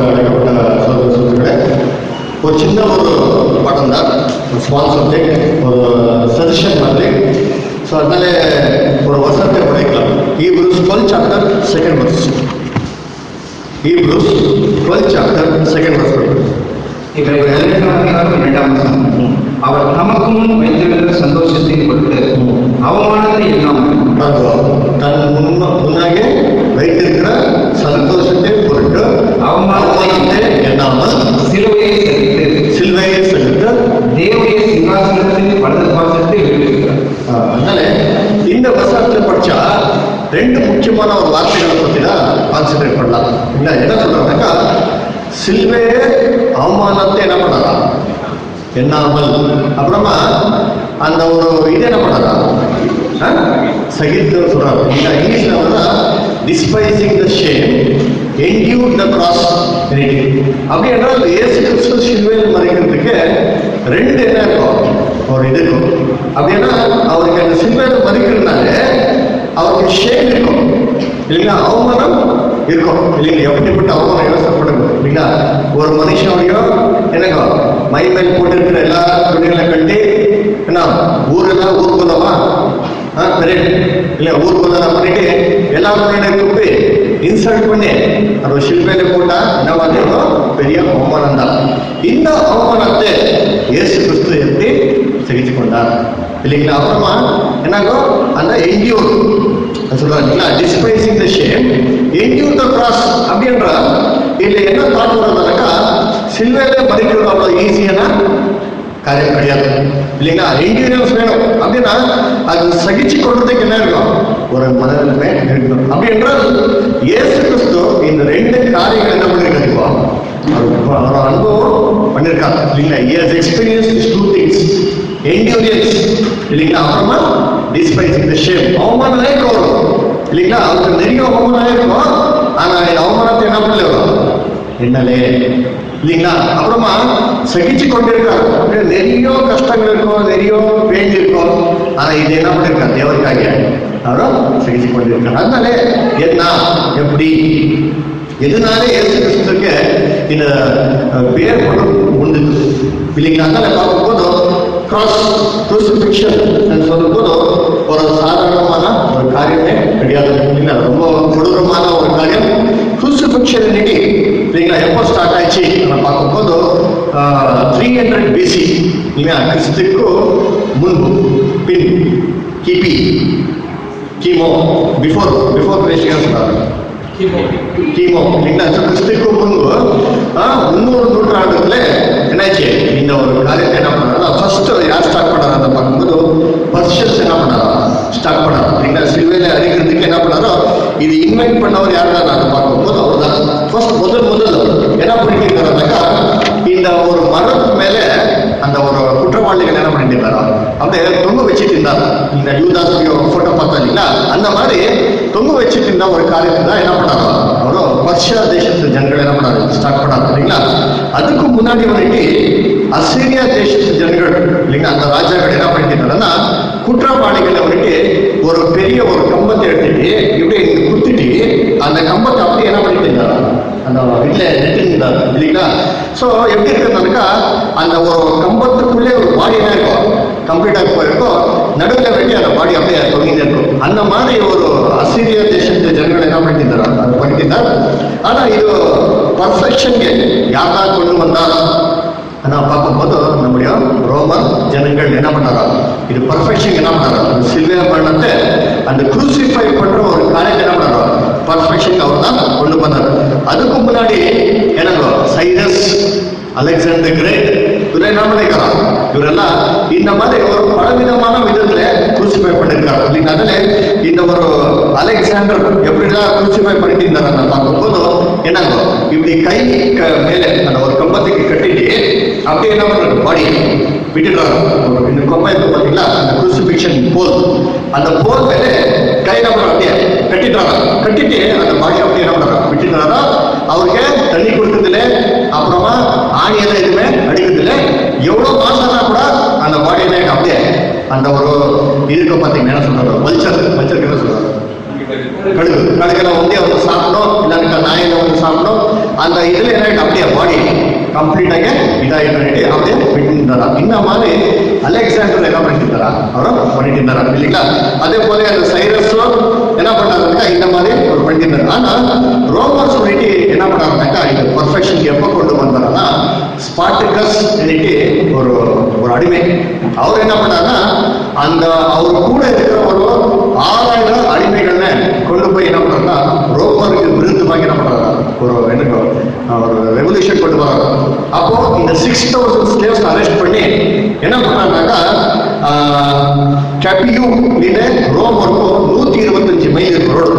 அழைக்கப்பட்ட சோதர சோதரிகளே ஒரு சின்ன ஒரு படம் தான் ஒரு ஸ்மால் சப்ஜெக்ட் ஒரு சஜஷன் மாதிரி ஸோ அதனால ஒரு வசனத்தை படிக்கலாம் Hebrews twelve chapter second verse Hebrews twelve chapter second verse படிக்கலாம் இவர் இரண்டாம் அதிகாரம் இரண்டாம் வசனம். அவர் நமக்கு முன் வைத்திருந்த சந்தோஷத்தின் பொருட்டு அவமானத்தை இல்லாமல் பார்க்கலாம் தன் முன்ன முன்னாக வைத்திருக்கிற சந்தோஷத்தை பொருட்டு அவமானத்தை எண்ணாமல் சிலுவையை சகித்து சிலுவையை செலுத்த தேவனுடைய சிங்காசனத்தின் வலது பாசத்தை விடுவிக்கிறார் ஆஹ், அதனால இந்த வசனத்துல படிச்சா ரெண்டு முக்கியமான ஒரு வார்த்தைகளை பத்தி தான் கான்சென்ட்ரேட் பண்ணலாம் என்ன என்ன சொல்றாங்கன்னாக்கா சிலுவையே அவமானத்தை என்ன பண்ணலாம் எண்ணாமல் அப்புறமா அந்த ஒரு இது என்ன பண்ணலாம் சகித்து சொல்றாங்க இந்த இங்கிலீஷ்ல வந்து despising the shame endure the cross அப்படி என்றால் இயேசு கிறிஸ்து சிலுவையில் மறைக்கிறதுக்கு ரெண்டு என்ன இருக்கும் ஒரு இது இருக்கும் அப்படின்னா அவருக்கு அந்த சிலுவையில் மறிக்கிறதுனால அவருக்கு ஷேம் இருக்கும் இல்லைங்களா அவமானம் இருக்கும் இல்லைங்களா எப்படிப்பட்ட அவமானம் யோசனை பண்ணுங்க இல்லைங்களா ஒரு மனுஷனுடைய என்னங்க மை மேல் போட்டிருக்கிற எல்லா துணிகளை கட்டி என்ன ஊரெல்லாம் ஊர்வலமா ஆ பெரிய இல்ல ஊர்வலம் பண்ணிட்டு எல்லா முன்னாடி கூப்பி இன்சல்ட் பண்ணி அது ಶಿಲ್ಪೆಯಲ್ಲಿ போட்டா என்ன ಮಾಡಿದ್ರು பெரிய அவமானம் தான் இந்த அவமானத்தை இயேசு கிறிஸ்து எப்படி சகிச்சு கொண்டார் இல்லைங்களா அப்புறமா என்னாகோ அந்த என்டியூர் சொல்றாங்களா despising the shame endure the cross அப்படின்ற இதுல என்ன தாட் வர்றதுனாக்கா சில்வையில மறிக்கிறது அவ்வளவு ஈஸியான காரியம் கிடையாது இல்லைங்களா என்டியூரன்ஸ் வேணும் அப்படின்னா அது சகிச்சு கொள்றதுக்கு என்ன இருக்கும் ஒரு மனநிலைமை இருக்கணும் அப்படி என்றால் இயேசு கிறிஸ்து இந்த ரெண்டு காரியங்கள் என்ன பண்ணிருக்காரு இப்போ அவர் அவர் அனுபவம் பண்ணிருக்காரு இல்லைங்களா years experience two things endurance இல்லைங்களா அப்புறமா டிஸ்பைசிங் த ஷேம் அவமானம் இருக்கும் வரும் இல்லைங்களா அவருக்கு நிறைய அவமானம் இருக்கும் ஆனா இந்த அவமானத்தை என்ன பண்ணல என்னலே இல்லைங்களா அப்புறமா சகிச்சு கொண்டிருக்காரு அப்படியே நிறைய கஷ்டங்கள் இருக்கும் நிறைய பெயின் இருக்கும் ஆனா இது என்ன பண்ணிருக்காரு தேவருக்காக அவரும் சகிச்சு கொண்டிருக்காரு அதனால என்ன எப்படி எதனால இயேசு கிறிஸ்துக்கு இந்த அஹ், பேர் கொண்டு உண்டு இல்லைங்களா அதனால பார்க்கும்போது கிராஸ் crucifixion என்று சொல்லும்போது ஒரு சாதாரணமான ஒரு காரியமே கிடையாது இல்லைங்களா ரொம்ப கொடூரமான ஒரு காரியம் crucifixion இன்னைக்கு இல்லைங்களா எப்போ ஸ்டார்ட் ஆயிடுச்சு நம்ம பார்க்கும்போது த்ரீ ஹண்ட்ரட் பிசி இல்லைங்களா கிறிஸ்துக்கு முன்பு பின் கிபி கிமோ பிஃபோர் பிஃபோர் கிறிஸ்டியன் சொல்றாங்க கிமோ இல்லைங்களா So, கிறிஸ்துக்கு முன்பு ஆ, முன்னூறு நூற்றாண்டுல என்னாச்சு இந்த ஒரு காரியத்தை என்ன பண்ணாரா ஃபர்ஸ்ட் யார் ஸ்டார்ட் பண்ணாரா அந்த பார்க்கும்போது பர்ஷன்ஸ் என்ன பண்ணாரா ஸ்டார்ட் பண்ணாரா இல்லைங்களா சிலுவையில அடிக்கிறதுக்கு என்ன பண்ணாரோ இது இன்வைட் பண்ணவர் யார் தான் அதை பார்க்கும்போது அவர் தான் ஃபர்ஸ்ட் முதல் முதல் என்ன பண்ணிருக்காருனாக்கா இந்த ஒரு மரத்து மேல அந்த ஒரு குற்றவாளிகள் என்ன பண்ணிட்டு இருந்தாரா அப்படியே தொங்க வச்சுட்டு இருந்தார் இந்த யூதாஸ் போட்டோ பார்த்தா இல்லைங்களா அந்த மாதிரி தொங்க வச்சுட்டு இருந்த ஒரு காரியத்தை தான் என்ன பண்ணாரோ அவரும் பர்ஷியா தேசத்து ஜனங்கள் என்ன பண்ணாரு ஸ்டார்ட் பண்ணாரு இல்லைங்களா அதுக்கு முன்னாடி வரைக்கும் அசிரியா தேசத்து ஜனங்கள் இல்லைங்களா அந்த ராஜாக்கள் என்ன பண்ணிட்டாங்கன்னா குற்றவாளிகளை வந்துட்டு ஒரு பெரிய ஒரு கம்பத்தை எடுத்துட்டு இப்படி குத்திட்டு அந்த கம்பத்தை அப்படியே என்ன பண்ணிட்டு இருந்தாரு அந்த வீட்டுல நெட்டிருந்தார் இல்லைங்களா சோ எப்படி இருக்கிறதுனாக்கா அந்த ஒரு கம்பத்துக்குள்ளே ஒரு பாடி என்ன இருக்கும் கம்ப்ளீட்டாக போயிருக்கும் நடுவில் வெட்டி அந்த பாடி அப்படியே தொங்கிட்டு இருக்கும் அந்த மாதிரி ஒரு அசிரியா தேசத்து ஜனங்கள் என்ன பண்ணிட்டு அது பண்ணிட்டு ஆனா இது பர்ஃபெக்ஷன்ಗೆ யார் கொண்டு வந்தார் ஆனா பார்க்கும்போது நம்முடைய ரோமன் ஜனங்கள் என்ன பண்ணாரா இது பர்ஃபெக்ஷன் என்ன பண்ணாரா சில்வே மரணத்தை அந்த குரூசிஃபை பண்ற ஒரு காரியத்தை என்ன பண்ணாரா பர்ஃபெக்ஷன் அவர் தான் கொண்டு வந்தார் அதுக்கு முன்னாடி எனக்கு சைரஸ் அலெக்சாண்டர் கிரேட் இவர் என்ன பண்ணிருக்காரா இவரெல்லாம் இந்த மாதிரி ஒரு பலவிதமான விதத்துல குரூசிஃபை பண்ணிருக்காரு இல்லைங்களா அதுல இந்த ஒரு அலெக்சாண்டர் எப்படிலாம் குரூசிஃபை பண்ணிட்டு இருந்தாரு நான் பார்க்கும்போது என்னங்க இப்படி கை க- மேலே அந்த ஒரு கம்பத்துக்கு கட்டிட்டு அப்படியே என்ன பண்றாரு பாடி விட்டுடுறாரு ஒரு இந்த கொம்பை இருக்கு பாத்தீங்களா அந்த குரூசிஃபிக்ஷன் போல் அந்த போல் மேல கை நம்ம அப்படியே கட்டிடுறாங்க கட்டிட்டு அந்த பாடி அப்படியே என்ன பண்றாரு விட்டுடுறாரா அவருக்கு தண்ணி கொடுக்கறதுல அப்புறமா ஆணியெல்லாம் எதுவுமே அடிக்கிறதுல எவ்வளவு மாசம்னா கூட அந்த பாடியில அப்படியே அந்த ஒரு இருக்க பாத்தீங்கன்னா என்ன சொல்றாரு வல்ச்சர் வல்ச்சருக்கு என்ன சொல்றாரு கழுகு கழுகுல வந்து அவங்க சாப்பிடும் இல்லைன்னா நாயில வந்து சாப்பிடும் அந்த இதுல என்ன ஆயிடும் அப்படியே பாடி கம்ப்ளீட்டாக இதாகிட்டு அப்படியே விட்டுருந்தாரா இந்த மாதிரி அலெக்சாண்டர் என்ன பண்ணிட்டு இருந்தாரா அவரும் பண்ணிட்டு இருந்தாரா இல்லைங்களா அதே போல அந்த சைரஸும் என்ன பண்ணாருனாக்கா இந்த மாதிரி ஒரு பண்ணிட்டு இருந்தாரு ஆனா ரோமர் சொல்லிட்டு என்ன பண்ணாருனாக்கா இது பர்ஃபெக்ஷனுக்கு எப்போ கொண்டு வந்தாருன்னா ஸ்பாட்டுக்கஸ் சொல்லிட்டு ஒரு ஒரு அடிமை அவர் என்ன பண்ணாருன்னா அந்த அவர் கூட இருக்கிற ஒரு ஆறாயிரம் அடிமைகள்ல கொண்டு போய் என்ன பண்றாருன்னா ரோமருக்கு விருந்தமாக என்ன பண்றாரு ஒரு என்ன ஒரு ரெவல்யூஷன் கொண்டு வராரு அப்போ இந்த சிக்ஸ் தௌசண்ட் ஸ்லேவ்ஸ் அரெஸ்ட் பண்ணி என்ன பண்ணாருனாக்கா கபியூ ரோம் வரைக்கும் நூத்தி இருபத்தஞ்சு மைல் ரோடு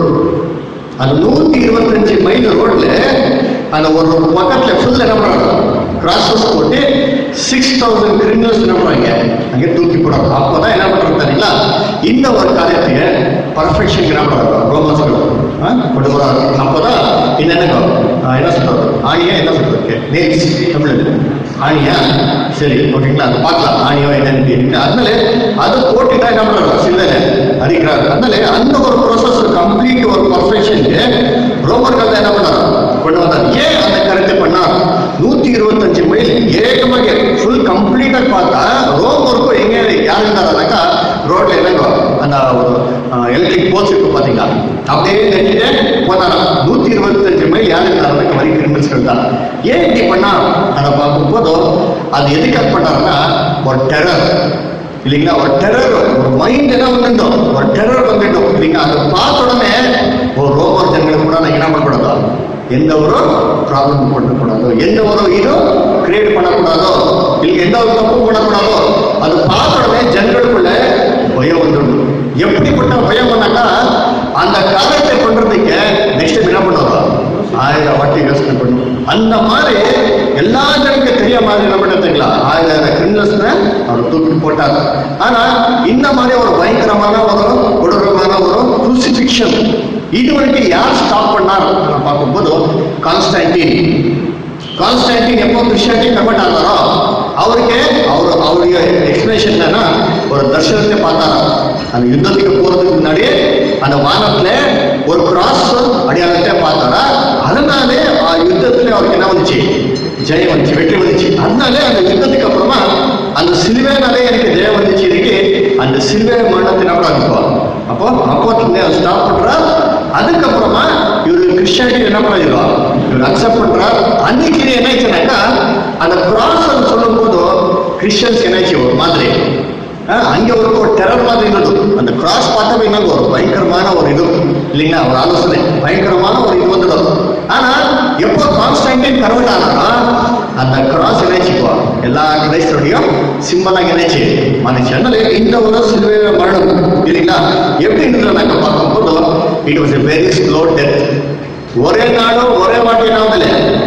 அந்த நூத்தி இருபத்தஞ்சு மைல் ரோட்ல அந்த ஒரு பக்கத்துல ஃபுல் என்ன பண்றாங்க கிராசஸ் போட்டு சிக்ஸ் தௌசண்ட் கிரிமினல்ஸ் என்ன பண்றாங்க அங்கே தூக்கி போடுறாங்க அப்பதான் என்ன பண்றாங்க தெரியுங்களா இந்த ஒரு காரியத்தையே பர்ஃபெக்ஷன் என்ன பண்றாங்க ரோமன்ஸ்கள் ஆ, கொண்டு வராங்க அப்பதான் இந்த என்ன ஆ, என்ன சொல்றது ஆணியா என்ன சொல்றது நேல்ஸ் தமிழ் ஆணியா சரி ஓகேங்களா அது பார்க்கலாம் ஆணியோ என்னன்னு கேட்டீங்க அதனால அது போட்டுட்டா என்ன பண்றாங்க சில்லறை அடிக்கிறாங்க அதனால அந்த ஒரு ப்ரோசஸ் கம்ப்ளீட் ஒரு பர்ஃபெக்ஷனுக்கு ரோமர்கள் என்ன பண்ணாங்க கொண்டு வந்தார் ஏன் அந்த கருத்து பண்ணார் நூத்தி இருபத்தஞ்சு மைல் ஏகமாக ஃபுல் கம்ப்ளீட்டா பார்த்தா ரோம் வரைக்கும் எங்க யார் இருந்தாருனாக்கா ரோட்ல என்னங்க அந்த ஒரு எலக்ட்ரிக் போல்ஸ் இருக்கு பாத்தீங்களா அப்படியே நினைச்சிட்டு போனாராம் நூத்தி இருபத்தஞ்சு மைல் யார் இருந்தாருனாக்கா வரி கிரிமினல்ஸ்கள் தான் ஏன் இப்படி பண்ணா அதை பார்க்கும் போதும் அது எதுக்காக பண்ணாருன்னா ஒரு டெரர் இல்லைங்களா ஒரு டெரர் ஒரு மைண்ட் என்ன வந்துட்டோம் ஒரு டெரர் வந்துட்டோம் இல்லைங்களா அதை பார்த்த உடனே ஒரு ரோமர் ஜனங்களுக்கு கூட நான் என்ன பண்ணக்கூடாதோ எந்த ஒரு ப்ராப்ளம் பண்ணக்கூடாதோ எந்த ஒரு இதுவும் கிரியேட் பண்ணக்கூடாதோ இல்லை எந்த ஒரு தப்பும் பண்ணக்கூடாதோ அது பார்த்த உடனே ஜனங்களுக்குள்ள பயம் வந்துடும் எப்படிப்பட்ட பயம் பண்ணாக்கா அந்த காரியத்தை பண்றதுக்கு நெக்ஸ்ட் டைம் என்ன பண்ணுவாரோ ஆயிரம் வாட்டி யோசனை பண்ணும் அந்த மாதிரி எல்லா ஜனங்களுக்கு தெரிய மாதிரி என்ன பண்ணுறீங்களா ஆயிரம் ஆயிரம் கிரிமினல்ஸ் அவர் தூக்கி போட்டார் ஆனா இந்த மாதிரி ஒரு பயங்கரமான ஒரு கொடூரமான ஒரு crucifixion இது வரைக்கும் யார் ஸ்டாப் பண்ணார் நான் பார்க்கும்போது கான்ஸ்டான்டின் கான்ஸ்டான்டின் எப்போ கிறிஸ்டியானிட்டி கன்வெர்ட் ஆனாரோ அவருக்கு அவர் அவருடைய எக்ஸ்பிளேஷன் என்னன்னா ஒரு தர்ஷனத்தை பார்த்தாரா அந்த யுத்தத்துக்கு போறதுக்கு முன்னாடி அந்த வானத்துல ஒரு கிராஸ் அடையாளத்தை பார்த்தாரா அதனாலே ஆ யுத்தத்துல அவருக்கு என்ன வந்துச்சு ஜெயம் வந்துச்சு வெற்றி வந்துச்சு அதனாலே அந்த யுத்தத்துக்கு அப்புறமா அந்த சிலுவைனாலே எனக்கு ஜெயம் வந்துச்சு இருக்கு அந்த சிலுவை மரணத்தை நம்ம இருக்கும் அப்போ அப்போத்துல ஸ்டாப் பண்றா அதுக்கப்புறமா இவரு கிறிஸ்டியானிட்டி என்ன பண்ணிருக்கோம் இவர் அக்செப்ட் பண்றார் அன்னைக்கு இது என்ன ஆச்சுனாக்கா அந்த கிராஸ் சொல்லும் போது கிறிஸ்டியன்ஸ் என்னாச்சு ஒரு மாதிரி அஹ், அங்க ஒரு ஒரு டெரர் மாதிரி இருந்தது அந்த கிராஸ் பார்த்தா என்னங்க ஒரு பயங்கரமான ஒரு இது இல்லைங்களா ஒரு ஆலோசனை பயங்கரமான ஒரு இது வந்துடும் ஆனா எப்போ கான்ஸ்டன்டைன் கன்வெர்ட் ஆனாரோ அந்த கிராஸ் என்னாச்சுப்போ எல்லா கிரைஸ்தருடையும் சிம்பலாக என்னாச்சு மனுச்சு அதனால இந்த ஒரு சிலுவை மரணம் இல்லைங்களா எப்படி இருந்ததுனாக்க பார்க்கும்போது it was a very slow death ஒரே நாளும் ஒரே வாட்டி என்ன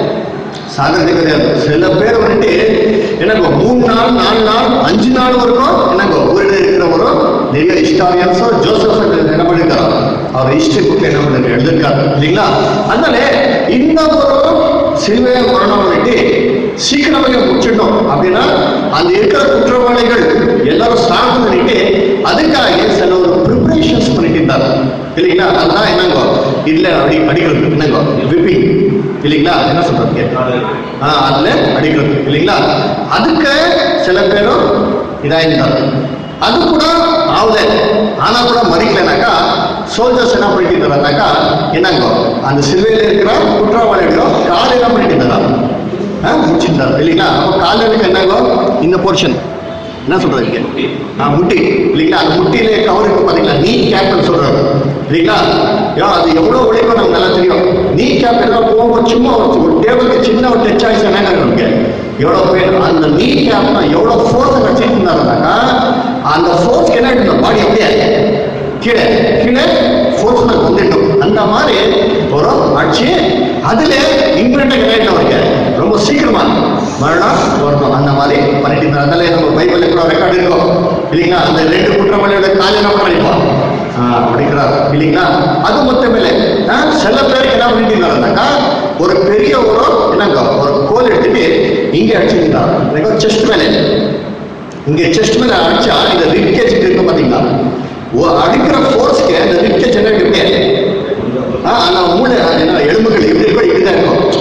சாதனை கிடையாது சில பேர் வந்துட்டு எனக்கு மூணு நாள் நாலு நாள் அஞ்சு நாள் வரைக்கும் எனக்கு ஊரில் இருக்கிறவரும் நிறைய ஹிஸ்டாரியன்ஸோ ஜோசப் என்ன பண்ணிருக்காரு அவர் ஹிஸ்டரி புக் என்ன பண்ணி எழுதிருக்காரு இல்லைங்களா அதனால இந்த ஒரு சிலுவை மரணம் வந்துட்டு சீக்கிரமாக முடிச்சிடணும் அப்படின்னா அந்த இருக்கிற குற்றவாளிகள் எல்லாரும் சார்ந்து பண்ணிட்டு அதுக்காக சில ஒரு ப்ரிப்பரேஷன்ஸ் பண்ணிட்டு இருந்தார் இல்லைங்களா அதுதான் என்னங்கோ இதுல அடி அடிக்கிறது என்னங்கோ விப்பிங் இல்லைங்களா என்ன சொல்றீங்க ஆ அதுல அடிக்கிறது இல்லைங்களா அதுக்கு சில பேரும் இதாயிருந்தார் அது கூட ஆகல ஆனா கூட மறிக்கலனாக்கா சோல்ஜர்ஸ் என்ன பண்ணிட்டு இருந்தாருனாக்கா என்னங்கோ அந்த சிலுவையில் இருக்கிற குற்றவாளிகளும் கால் என்ன பண்ணிட்டு இருந்தாரா ஆ, முடிச்சிருந்தாரு இல்லைங்களா அப்போ காலனுக்கு என்னங்கோ இந்த போர்ஷன் என்ன சொல்றீங்க ஆ முட்டி இல்லைங்களா அந்த முட்டியில கவர் இருக்கு பாத்தீங்களா நீ கேப்னு சொல்றாரு இல்லைங்களா யோ அது எவ்வளவு உழைக்கும் நமக்கு நல்லா தெரியும் நீ கேப் எல்லாம் போகும்போது சும்மா ஒரு ஒரு டேபிளுக்கு சின்ன ஒரு டச் ஆயிடுச்சு என்ன நமக்கு எவ்வளவு பேர் அந்த நீ கேப்னா எவ்வளவு ஃபோர்ஸ் வச்சுட்டு இருந்தாருனாக்கா அந்த ஃபோர்ஸ்க்கு என்ன ஆயிடும் பாடி அப்படியே கீழே கீழே ஃபோர்ஸ் வந்துட்டோம் அந்த மாதிரி ஒரு ஆட்சி அதுல இம்மிடியா கிடையாது அவருக்கு ரொம்ப சீக்கிரமா மரணம் வரணும் அந்த மாதிரி பண்ணிட்டு இருந்தார் அதனால நம்ம பைபிள்ல கூட ரெக்கார்டு இருக்கும் இல்லைங்களா அந்த ரெண்டு குற்றவாளியோட காலை என்ன பண்ணிப்போம் படிக்கிறார் இல்லைங்களா அது மொத்தம் இல்லை ஆ, சில பேருக்கு என்ன பண்ணிட்டு இருந்தாருனாக்கா ஒரு பெரிய ஒரு என்னங்க ஒரு கோல் எடுத்துட்டு இங்க அடிச்சிருந்தார் செஸ்ட் மேலே இங்க செஸ்ட் மேல அடிச்சா இந்த ரிப்கேஜ் இருக்கு பாத்தீங்களா ஓ அடிக்கிற ஃபோர்ஸ்க்கு இந்த ரிப்கேஜ் என்ன இருக்கு ஆ, அந்த மூளை அது என்ன எலும்புகள் எப்படி இருக்கோ இப்படிதான் இருக்கும்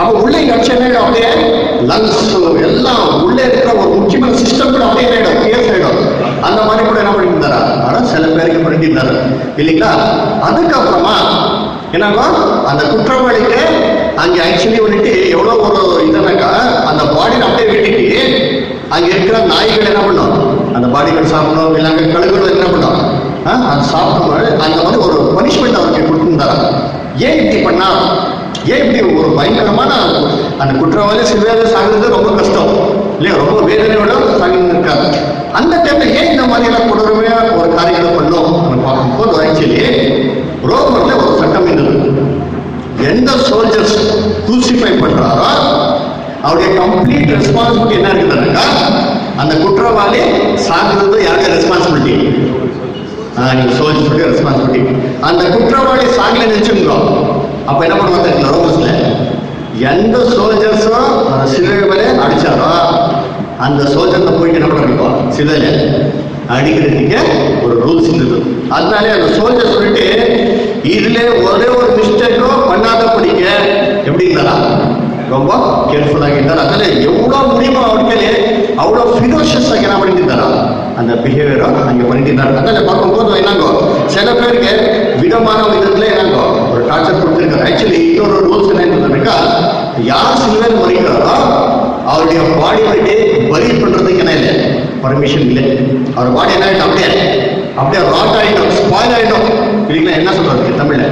அப்ப உள்ள இங்க அடிச்சா என்ன ஆயிடும் அப்படியே லங்ஸ் எல்லாம் உள்ளே இருக்கிற ஒரு முக்கியமான சிஸ்டம் கூட அப்படியே என்ன ஆயிடும் கேஸ் ஆயிடும் அந்த மாதிரி கூட என்ன பண்ணியிருந்தாரா ஆனா சில பேருக்கு பண்ணியிருந்தாரு இல்லைங்களா அதுக்கப்புறமா என்னன்னா அந்த குற்றவாளிக்கு அங்க ஆக்சுவலி வந்துட்டு எவ்வளவு ஒரு இதுனாக்கா அந்த பாடியை அப்படியே விட்டுட்டு அங்க இருக்கிற நாய்கள் என்ன பண்ணும் அந்த பாடிகள் சாப்பிடணும் இல்லைங்க கழுகுகள் என்ன பண்ணும் ஆ, அது சாப்பிடும் அந்த மாதிரி ஒரு பனிஷ்மெண்ட் அவருக்கு கொடுத்துருந்தாரா ஏன் இப்படி பண்ணா ஏன் இப்படி ஒரு பயங்கரமான அந்த குற்றவாளி சிறுவேலை சாகுறது ரொம்ப கஷ்டம் இல்லையா ரொம்ப வேதனையோட சாகின்னு இருக்காரு அந்த டைம்ல ஏன் இந்த மாதிரி எல்லாம் கொடூரமையா ஒரு காரியங்களை பண்ணோம் நம்ம பார்க்கும்போது ஆக்சுவலி ரோமர்ல ஒரு சட்டம் இருந்தது எந்த சோல்ஜர்ஸ் crucify பண்றாரோ அவருடைய கம்ப்ளீட் ரெஸ்பான்சிபிலிட்டி என்ன இருக்குதுனாக்கா அந்த குற்றவாளி சாகுறது யாருக்கு ரெஸ்பான்சிபிலிட்டி நீங்க சோல்ஜர்ஸுடைய ரெஸ்பான்சிபிலிட்டி அந்த குற்றவாளி சாகலை நினைச்சுங்களோ அப்ப என்ன பண்ணுவாங்க தெரியுங்களா ரோமர்ஸ்ல எந்த சோல்ஜர்ஸும் அந்த சிலுவை அடிச்சாரோ அந்த சோல்ஜர்ல போயிட்டு என்ன பண்ணிருப்போம் சிலுவையில அடிக்கிறதுக்கு ஒரு ரூல்ஸ் இருந்தது அதனாலே அந்த சோல்ஜர் சொல்லிட்டு இதுல ஒரே ஒரு மிஸ்டேக்கோ பண்ணாத படிக்க எப்படி இருந்தாரா ரொம்ப கேர்ஃபுல்லாக இருந்தார் அதனால எவ்வளவு முடியுமோ அவர்களே அவ்வளவு ஃபிரோஷியஸ் ஆகி என்ன பண்ணியிருந்தாரா அந்த பிஹேவியரோ அங்க பண்ணியிருந்தாரு அதனால பார்க்கும்போது என்னங்கோ சில பேருக்கு விதமான விதத்துல என்னங்கோ ஒரு டார்ச்சர் கொடுத்துருக்காரு ஆக்சுவலி இன்னொரு ரூல்ஸ் என்ன இருந்ததுனாக்கா யார் சில்வர் மறிக்கிறாரோ அவருடைய பாடி வந்துட்டு பலி பண்றதுக்கு என்ன இல்லை பர்மிஷன் இல்லை அவர் பாடி என்ன ஆயிடும் அப்படியே அப்படியே ராட் ஆயிடும் ஸ்பாயில் ஆயிடும் இல்லைங்களா என்ன சொல்றது தமிழ்ல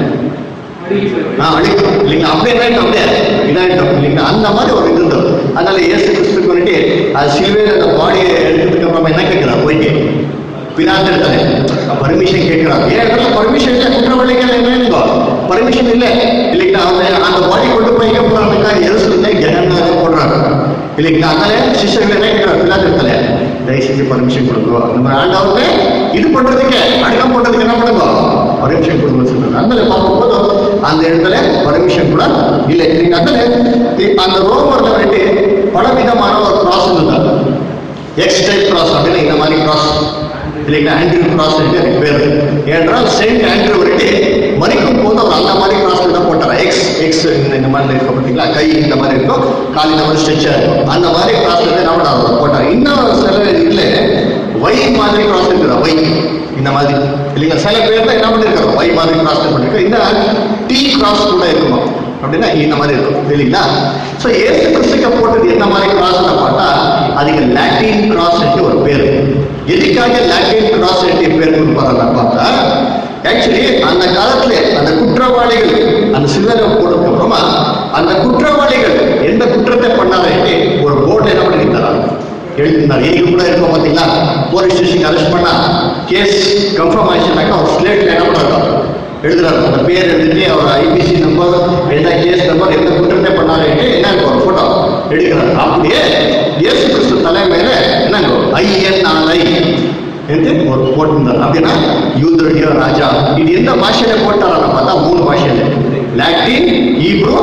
ஆ அழிக்கும் இல்லைங்களா அப்படியே ஆயிடும் அப்படியே இதாயிட்டோம் இல்லைங்களா அந்த மாதிரி ஒரு இது இருந்தது அதனால இயேசு கிறிஸ்துக்கு வந்துட்டு அது சிலுவையில் அந்த பாடியை எடுத்ததுக்கு அப்புறமா என்ன கேட்கிறார் போயிட்டு பினாத்து இருக்காரு பர்மிஷன் கேட்கிறார் ஏன் இடத்துல பர்மிஷன் இல்லை குற்றவாளிகள் என்ன பர்மிஷன் இல்லை இல்லைங்களா அந்த அந்த பாடி கொண்டு போய் எங்க போறாங்க எருசலேம் ஜெகன்னாக போடுறாங்க இல்லைங்களா அதனால சிஷ்யர்கள் என்ன கேட்கிறார் பினாத்து இடத்துல தயவு செஞ்சு பர்மிஷன் கொடுங்க நம்ம ஆண்டவருக்கு இது பண்றதுக்கு அடக்கம் பண்றதுக்கு என்ன பண்ணுங்க பர்மிஷன் கொடுங்க சொல்றாங்க அதனால பார்க்கும்போது அந்த இடத்துல பர்மிஷன் கூட இல்லை இல்லைங்க அதனால இ- அந்த ரோமர்ல வந்துட்டு பலவிதமான ஒரு கிராஸ் இருந்தாங்க எக்ஸ் டைப் கிராஸ் அப்படின்னு இந்த மாதிரி கிராஸ் இல்லைங்களா ஆண்ட்ரூ கிராஸ் எனக்கு பேர் ஏன்றால் செயின்ட் ஆண்ட்ரூ வந்துட்டு மறிக்கும் போது அவர் அந்த மாதிரி கிராஸ் தான் போட்டார் எக்ஸ் எக்ஸ் இந்த இந்த மாதிரி இருக்கும் பார்த்தீங்களா கை இந்த மாதிரி இருக்கும் கால் இந்த மாதிரி ஸ்ட்ரெச்சாக இருக்கும் அந்த மாதிரி கிராஸ் வந்து என்ன பண்ணார் அவர் போட்டார் இன்னும் சில இதுல வை மாதிரி கிராஸ் இருக்குதா வை இந்த மாதிரி இல்லைங்களா சில பேர் தான் என்ன பண்ணிருக்காங்க வை மாதிரி கிராஸ் பண்ணிருக்கோம் இந்த டி கிராஸ் கூட இருக்குமா அப்படின்னா இந்த மாதிரி இருக்கும் இல்லைங்களா ஸோ ஏசு கிறிஸ்துக்கு போட்டது என்ன மாதிரி கிராஸ்னு பார்த்தா அதுக்கு லாட்டின் கிராஸ் ஒரு பேர் எதுக்காக லாட்டின் கிராஸ் பேர் கொடுப்பாங்க பார்த்தா ஆக்சுவலி அந்த காலத்துல அந்த குற்றவாளிகள் அந்த சிலுவையில போட்டதுக்கு அப்புறமா அந்த குற்றவாளிகள் எந்த குற்றத்தை பண்ணாதே ஒரு போர்டில் என்ன பண்ணியிருந்தாங்க எழுதினார் இன்னைக்கு கூட இருக்கும் பார்த்தீங்களா போலீஸ் ஸ்டேஷன் அரெஸ்ட் பண்ணா கேஸ் கன்ஃபார்ம் ஆயிடுச்சுனாக்கா அவர் ஸ்லேட்ல என்ன பண்ணுறாங்க எழுதுறாரு அந்த பேர் எழுதிட்டு அவர் ஐபிசி நம்பர் எந்த கேஸ் நம்பர் எந்த குற்றத்தை பண்ணாரு என்ன ஒரு போட்டோ எடுக்கிறார் அப்படியே இயேசு கிறிஸ்து தலைமையில என்னங்க ஐஎன்ஆர்ஐ என்று ஒரு போட்டிருந்தார் அப்படின்னா யூதருடைய ராஜா இது எந்த பாஷையில போட்டாரா பார்த்தா மூணு பாஷையில லாட்டின் ஈப்ரோ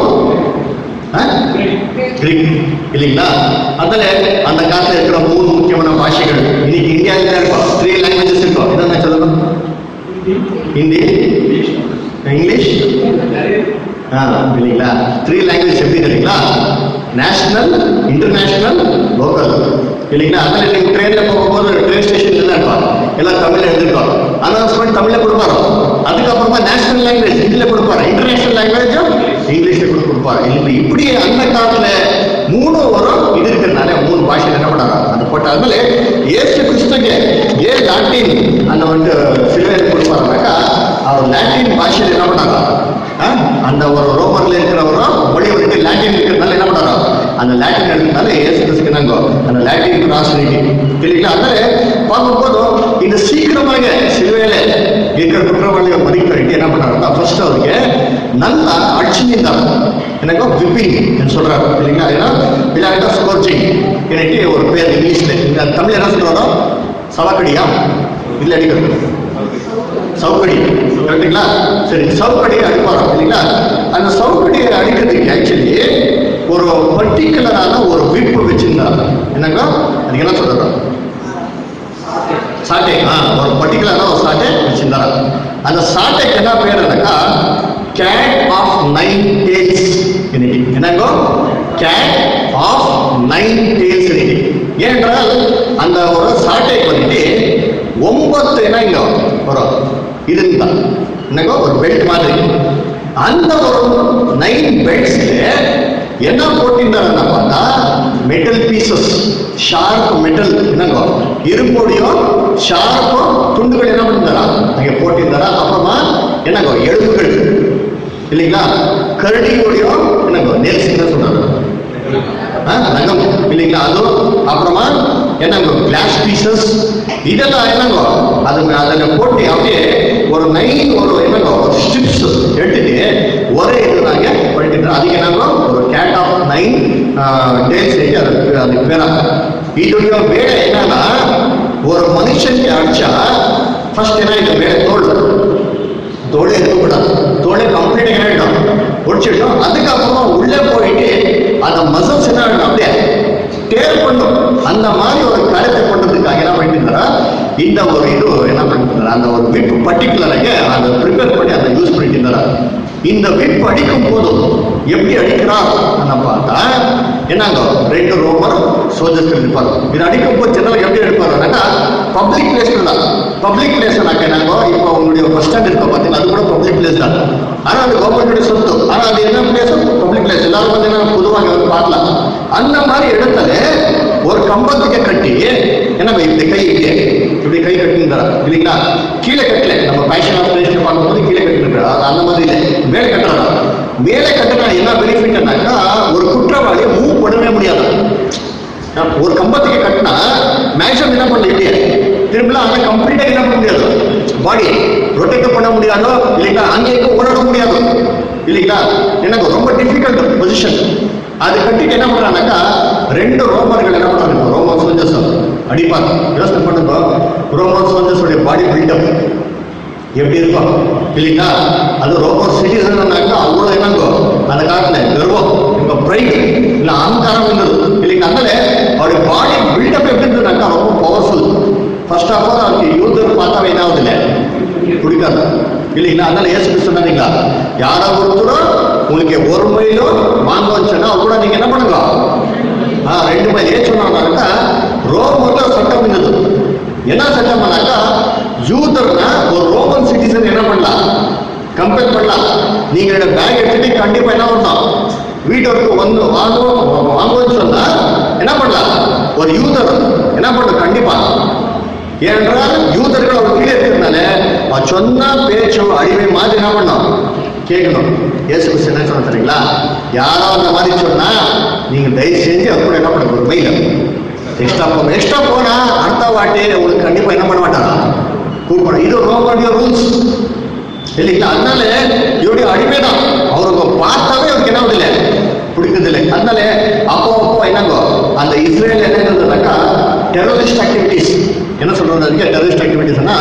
கிரீக் இல்லைங்களா அதுல அந்த காலத்துல இருக்கிற மூணு முக்கியமான பாஷைகள் இன்னைக்கு இந்தியாவில் இருக்கும் த்ரீ லாங்குவேஜஸ் இருக்கும் என்னென்ன சொல்லணும் ஹிந்தி இங்கிலீஷ் ஆ இல்லைங்களா த்ரீ லாங்குவேஜ் எப்படி தெரியுங்களா நேஷனல் இன்டர்நேஷனல் லோக்கல் இல்லைங்களா அதில் நீங்கள் ட்ரெயினில் போகும்போது ட்ரெயின் ஸ்டேஷன் எல்லாம் இருக்கும் எல்லாம் தமிழ்ல எழுதிருக்கோம் அனௌன்ஸ்மெண்ட் தமிழில் கொடுப்பாரு அதுக்கப்புறமா நேஷனல் லாங்குவேஜ் ஹிந்தியில் கொடுப்பாரு இன்டர்நேஷனல் லாங்குவேஜும் இங்கிலீஷில் கூட கொடுப்பாரு இல்லை இப்படி அந்த காலத்தில் மூணு வரும் இது இருக்கிறதுனால மூணு பாஷையில் என்ன பண்ணாங்க அந்த போட்ட அதனால ஏசு கிறிஸ்துக்கு ஏன் லாட்டின் அந்த வந்து சிலுவையில் கொடுப்பாருனாக்கா அவர் லாட்டின் பாஷையில் என்ன பண்ணாங்க ஆ? அந்த ஒரு ரோமர்ல இருக்கிறவரும் மொழி வந்துட்டு லாட்டின் இருக்கிறதுனால என்ன பண்ணாரோ அந்த லாட்டின் எடுக்கிறதுனால ஏசு கிறிஸ்துக்கு நாங்க அந்த லாட்டின் கிராஸ் இல்லைங்களா அதனால பார்க்கும்போது இந்த சீக்கிரமாக சிலுவையில இருக்கிற குற்றவாளிகள் மதிக்க என்ன பண்ணாருன்னா ஃபர்ஸ்ட் அவருக்கு நல்லா அடிச்சுருந்தாங்க எனக்கு விப்பிங் சொல்றாரு இல்லைங்களா ஏன்னா இல்லாட்டா ஸ்கோர்ச்சிங் எனக்கு ஒரு பேர் இங்கிலீஷ்ல இந்த தமிழ் என்ன சொல்றாரோ சவக்கடியா இல்லை அடிக்கிறது சவுக்கடி கரெக்டுங்களா சரி சவுக்கடியை அடிப்பாரோ இல்லைங்களா அந்த சவுக்கடியை அடிக்கிறதுக்கு ஆக்சுவலி ஒரு பர்டிகுலரான ஒரு விப்பு வச்சிருந்தாங்க என்னங்க அது என்ன சொல்றாங்க சாட்டை ஆ ஒரு பர்டிகுலரான ஒரு சாட்டை வச்சிருந்தாங்க அந்த சாட்டைக்கு என்ன பேருனாக்கா கேட் ஆஃப் நைன் டேஸ் இன்னைக்கு என்னங்கோ கேட் ஆஃப் நைன் டேல்ஸ் ஏனென்றால் அந்த ஒரு சாட்டை பண்ணிட்டு ஒன்பத்து என்ன இங்க வரும் இது தான் என்னங்க ஒரு பெல்ட் மாதிரி அந்த ஒரு நைன் பெல்ட்ஸ்ல என்ன போட்டிருந்தாருன்னா பார்த்தா மெட்டல் பீசஸ் ஷார்ப் மெட்டல் என்னங்க இரும்போடையும் ஷார்ப்பும் துண்டுகள் என்ன பண்ணிருந்தாரா அங்கே போட்டிருந்தாரா அப்புறமா என்னங்க எலும்புகள் இல்லைங்களா கரடியோடையும் என்னங்க நெல்ஸ் என்ன சொன்னாங்க ஆ, நகம் இல்லைங்களா அதுவும் அப்புறமா என்னங்க கிளாஸ் பீசஸ் இதெல்லாம் என்னங்க அது அதில் போட்டு அப்படியே ஒரு நைன் ஒரு என்னங்க ஒரு ஸ்ட்ரிப்ஸ் எடுத்துட்டு ஒரே இது நாங்க படிக்கிட்டு அதுக்கு என்னங்க ஒரு கேட் ஆஃப் நைன் டேஸ் அது அதுக்கு பேரா இதோடைய வேலை என்னன்னா ஒரு மனுஷனுக்கு அடிச்சா ஃபர்ஸ்ட் என்ன இந்த வேலை தோல் தோலே இருக்கக்கூடாது தோலை கம்ப்ளீட் ஆகிடும் ஒடிச்சிட்டோம் அதுக்கப்புறமா உள்ளே போயிட்டு அந்த மசில்ஸ் என்ன ஆகிடும் அப்படியே டேர் பண்ணும் அந்த மாதிரி ஒரு காரியத்தை பண்ணுறதுக்காக என்ன பண்ணிட்டு இந்த ஒரு இது என்ன பண்ணிட்டு அந்த ஒரு விப் பர்டிகுலராக அந்த ப்ரிப்பேர் பண்ணி அதை யூஸ் பண்ணிட்டு இருந்தாரா இந்த விப் அடிக்கும் போதும் எப்படி அடிக்கிறார் நம்ம பார்த்தா என்னங்க ரெண்டு ரோமர் சோல்ஜர்ஸ் இருப்பாங்க இது அடிக்கும் போது ஜெனரல் எப்படி எடுப்பாருனாக்கா பப்ளிக் பிளேஸ்ல தான் பப்ளிக் பிளேஸ்னாக்க என்னங்க இப்போ உங்களுடைய பஸ் ஸ்டாண்ட் இருக்க பார்த்தீங்கன்னா அது கூட பப்ளிக் பிளேஸ் தான் ஆனால் அது கவர்மெண்டோட சொத்து ஆனால் அது என்ன பிளேஸ் பப்ளிக் பிளேஸ் எல்லாரும் வந்து என்ன பொதுவாக வந்து பார்க்கலாம் அந்த மாதிரி இடத்துல ஒரு கம்பத்துக்கு கட்டி என்ன இப்படி கை இப்படி இப்படி கை கட்டிருந்தாரா இல்லைங்களா கீழே கட்டல நம்ம ஃபேஷன் ஆப்ரேஷன் பார்க்கும்போது கீழே கட்டிருக்காரு அது அந்த மாதிரி இல்லை மேலே கட்டுறாங்க மேலே கட்டினா என்ன பெனிஃபிட்னாக்கா ஒரு குற்றவாளியை மூவ் பண்ணவே முடியாது ஒரு கம்பத்துக்கு கட்டினா மேக்ஸிமம் என்ன பண்ணல இல்லையா திரும்பலாம் அங்கே கம்ப்ளீட்டாக என்ன பண்ண முடியாது பாடி ரொட்டேட் பண்ண முடியாதோ இல்லைங்களா அங்கே இங்கே ஓடாட முடியாது இல்லைங்களா எனக்கு ரொம்ப டிஃபிகல்ட் பொசிஷன் அது கட்டிட்டு என்ன பண்றாங்கனாக்கா ரெண்டு ரோமர்கள் என்ன பண்றாங்க ரோமன் சோல்ஜர்ஸ் அடிப்பாங்க யோசனை பண்ணுங்க ரோமன் சோல்ஜர்ஸோடைய பாடி பில்டப் எப்படி இருக்கும் இல்லைங்களா அது ரொம்ப சிட்டிசன்னாக்கா அவ்வளோ என்னங்கோ அந்த காலத்தில் கர்வம் இப்போ ப்ரைட் இல்லை அகங்காரம் இருந்தது இல்லைங்களா அதனால அவருடைய பாடி பில்டப் எப்படி இருந்ததுனாக்கா ரொம்ப பவர்ஃபுல் ஃபர்ஸ்ட் ஆஃப் ஆல் அவருக்கு யூதர் பார்த்தா என்ன ஆகுது இல்லை பிடிக்காது இல்லைங்களா அதனால ஏசு கிறிஸ்து சொன்னாங்களா யாரோ ஒருத்தரும் உங்களுக்கு ஒரு மைலோ வாங்க வச்சோன்னா கூட நீங்க என்ன பண்ணுங்க ஆ ரெண்டு மைல் ஏன் சொன்னாங்கன்னாக்கா ரோமர்ல சட்டம் இருந்தது என்ன சட்டம் பண்ணாக்கா யூதர்னா ஒரு ரோமன் சிட்டிசன் என்ன பண்ணலாம் கம்பேர் பண்ணலாம் நீங்க என்னோட பேக் எடுத்துட்டு கண்டிப்பா என்ன பண்ணலாம் வீட்டுக்கு வந்து வாங்குவோம் வாங்குவோம்னு சொன்னா என்ன பண்ணலாம் ஒரு யூதர் என்ன பண்ணும் கண்டிப்பா ஏனென்றால் யூதர்கள் அவர் கீழே இருக்கிறதுனால அவர் சொன்ன பேச்சோ அடிமை மாதிரி என்ன பண்ணோம் கேட்கணும் இயேசு கிறிஸ்து என்ன சொன்ன தெரியுங்களா யாரோ அந்த மாதிரி சொன்னா நீங்க தயவு செஞ்சு அவர் கூட என்ன பண்ணுங்க ஒரு மெயில் எக்ஸ்ட்ரா போகணும் எக்ஸ்ட்ரா போனா அடுத்த வாட்டி உங்களுக்கு கண்டிப்பா என்ன பண்ண மாட்டாரா கூப்பிடணும் இது ரோமனுடைய ரூல்ஸ் இல்லைங்களா அதனால இவருடைய அடிமை தான் அவருக்கு பார்த்தாவே அவருக்கு என்ன இல்லை பிடிக்கிறதில்லை அதனால அப்போ அப்போ என்னங்கோ அந்த இஸ்ரேல் என்ன இருந்ததுனாக்கா டெரரிஸ்ட் ஆக்டிவிட்டிஸ் என்ன சொல்றது அதுக்கு டெரரிஸ்ட் ஆக்டிவிட்டிஸ்னா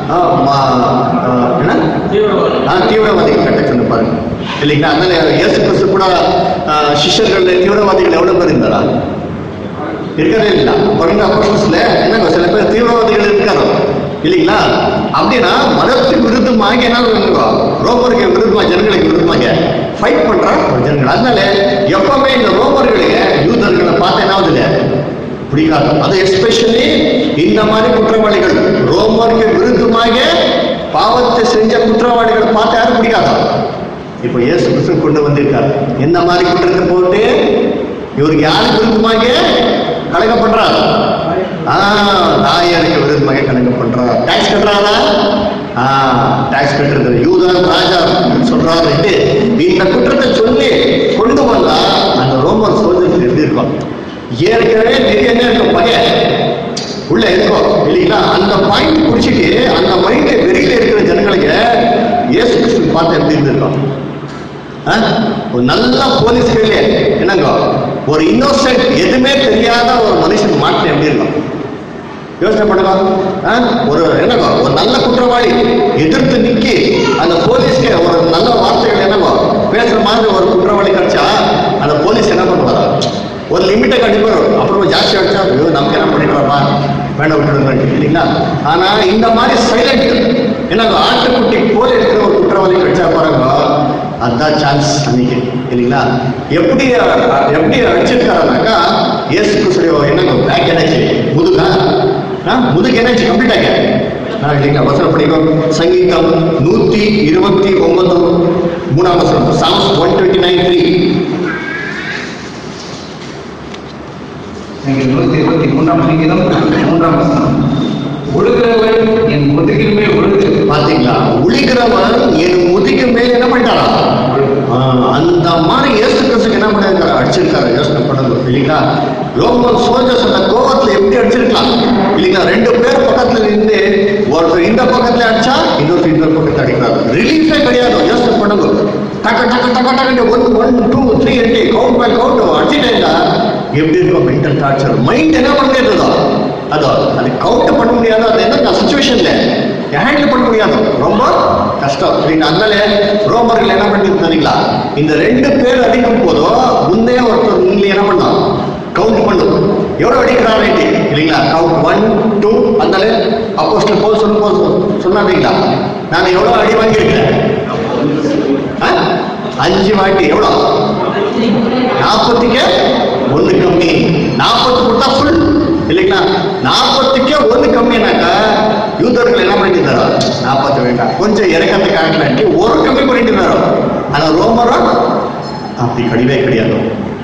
என்ன ஆ, தீவிரவாதிகள் கட்டச்சு பாருங்க இல்லைங்களா அதனால இயேசு கிறிஸ்து கூட ஆ, சிஷ்யர்கள் தீவிரவாதிகள் எவ்வளவு பேர் இருந்தாரா இருக்கவே இல்லை பாருங்க அப்போஸ்ல என்னங்க சில பேர் தீவிரவாதிகள் இருக்காரு இல்லைங்களா அப்படின்னா மதத்துக்கு விருத்தமாக என்ன பண்ணுங்க ரோமருக்கு விருத்தமா ஜனங்களுக்கு விருத்தமாக ஃபைட் பண்ற ஒரு ஜனங்கள் அதனால எப்பவுமே இந்த ரோமர்களுக்கு யூதர்களை பார்த்து என்ன ஆகுது இல்லையா பிடிக்காது அது எஸ்பெஷலி இந்த மாதிரி குற்றவாளிகள் ரோமருக்கு விருத்தமாக பாவத்தை செஞ்ச குற்றவாளிகளை பார்த்து யாரும் பிடிக்காதா இப்போ இயேசு கிறிஸ்து கொண்டு வந்திருக்காரு எந்த மாதிரி குற்றத்தை போட்டு இவருக்கு யாருக்கு விருத்தமாக கலங்க பண்றார் ஆ தாயாருக்கு விருத்தமாக கலங்க பண்றார் டாக்ஸ் கட்டுறாரா ஆ டாக்ஸ் கட்டுறது யூதன் ராஜா சொல்றாரு இந்த குற்றத்தை சொல்லி கொண்டு வந்தா அந்த ரோமன் சோல்ஜர்ஸ் எப்படி இருக்கும் ஏற்கனவே திடீர்னு இருக்க பையன் உள்ள இருக்கும் இல்லைங்களா அந்த பாயிண்ட் குடிச்சிட்டு அந்த மைண்ட் வெளியில இருக்கிற ஜனங்களுக்கு இயேசு கிறிஸ்து பார்த்து எப்படி இருந்திருக்கும் ஆ? ஒரு நல்ல போலீஸ்களே என்னங்க ஒரு இன்னோசென்ட் எதுவுமே தெரியாத ஒரு மனுஷன் மாற்றம் எப்படி இருக்கும் யோசனை பண்ணுங்க ஆ? ஒரு என்னங்க ஒரு நல்ல குற்றவாளி எதிர்த்து நிக்கி அந்த போலீஸ்க்கு ஒரு நல்ல வார்த்தைகள் என்னங்க பேசுற மாதிரி ஒரு குற்றவாளி கிடைச்சா அந்த போலீஸ் என்ன பண்ணுவாரா ஒரு லிமிட்டை கண்டிப்பா இருக்கும். அப்புறம் ஜாஸ்தி அடிச்சா ஐயோ நமக்கு என்ன பண்ணிடுறோமா வேண்டாம் விட்டுடுங்க இல்லைங்களா ஆனா இந்த மாதிரி சைலண்ட் என்னங்க ஆட்டுக்குட்டி போல இருக்கிற ஒரு குற்றவாளி கிடைச்சா பாருங்க அதுதான் சான்ஸ் அன்னைக்கு இல்லைங்களா எப்படி அஹ், எப்படி அடிச்சிருக்காருனாக்கா இயேசு கிறிஸ்துடைய என்ன பேக் என்னாச்சு முதுகா ஆ, முதுகு என்னாச்சு கம்ப்ளீட் ஆக ஆ, இல்லைங்களா வசனம் படிக்கும் சங்கீதம் நூத்தி இருபத்தி ஒன்பது மூணாம் வசனம் Psalms one twenty nine three நீங்கள் நூத்தி இருபத்தி மூன்றாம் சங்கீதம் மூன்றாம் வசனம் ஒழுகிறவன் என் முதுகில் மேல் ஒழுகு பாத்தீங்களா உளிக்கிறவன் என் முதுகு மேல் என்ன பண்ணிட்டாரா ஆ, அந்த மாதிரி இயேசு கிறிஸ்துக்கு என்ன பண்ணிருக்காரு அடிச்சிருக்காரு யோசனை பண்ணுங்க இல்லைங்களா ரோமன் சோல்ஜர்ஸ் அந்த கோவத்துல எப்படி அடிச்சிருக்கலாம் இல்லைங்களா ரெண்டு பேர் பக்கத்துல நின்று ஒருத்தர் இந்த பக்கத்துல அடிச்சா இன்னொருத்தர் இந்த பக்கத்துல அடிக்கிறாரு ரிலீஃபே கிடையாது யோசனை பண்ணுங்க டக்க டக்க டக்க டக்கு ஒன் ஒன் டூ த்ரீ ரெண்டு கவுண்ட் பை கவுண்ட் அடிச்சுட்டே இருந்தா எப்படி இருக்கும் மென்டல் டார்ச்சர் மைண்ட் என்ன பண்ணிருந்ததோ அதோ அது கவுண்ட் பண்ண முடியாத அது என்ன சுச்சுவேஷன்ல ஹேண்டில் பண்ண முடியாது ரொம்ப கஷ்டம் சரிங்களா அதனால ரோமர்கள் என்ன பண்ணிருந்தாங்களா இந்த ரெண்டு பேர் அடிக்கும் போதோ முன்னே ஒருத்தர் நீங்க என்ன பண்ணோம் கவுண்ட் பண்ணும் எவ்வளவு அடிக்கிறாரு இல்லைங்களா கவுண்ட் ஒன் டூ அதனால அப்போஸ்டல் போல் சொல்லும் போது சொன்னாங்களா நான் எவ்வளவு அடி வாங்கியிருக்கேன் ஆ? அஞ்சு வாட்டி எவ்வளோ நாற்பத்துக்கே ஒன்று கம்மி நாற்பது கொடுத்தா ஃபுல் இல்லைங்களா நாற்பத்துக்கே ஒன்று கம்மினாக்கா யூதர்கள் என்ன பண்ணிட்டு நாற்பது வேண்டாம் கொஞ்சம் இறக்கத்தை காட்டலான்ட்டு ஒரு கம்மி பண்ணிட்டு இருந்தாரோ ஆனால் ரோமரோ அப்படி கிடையவே கிடையாது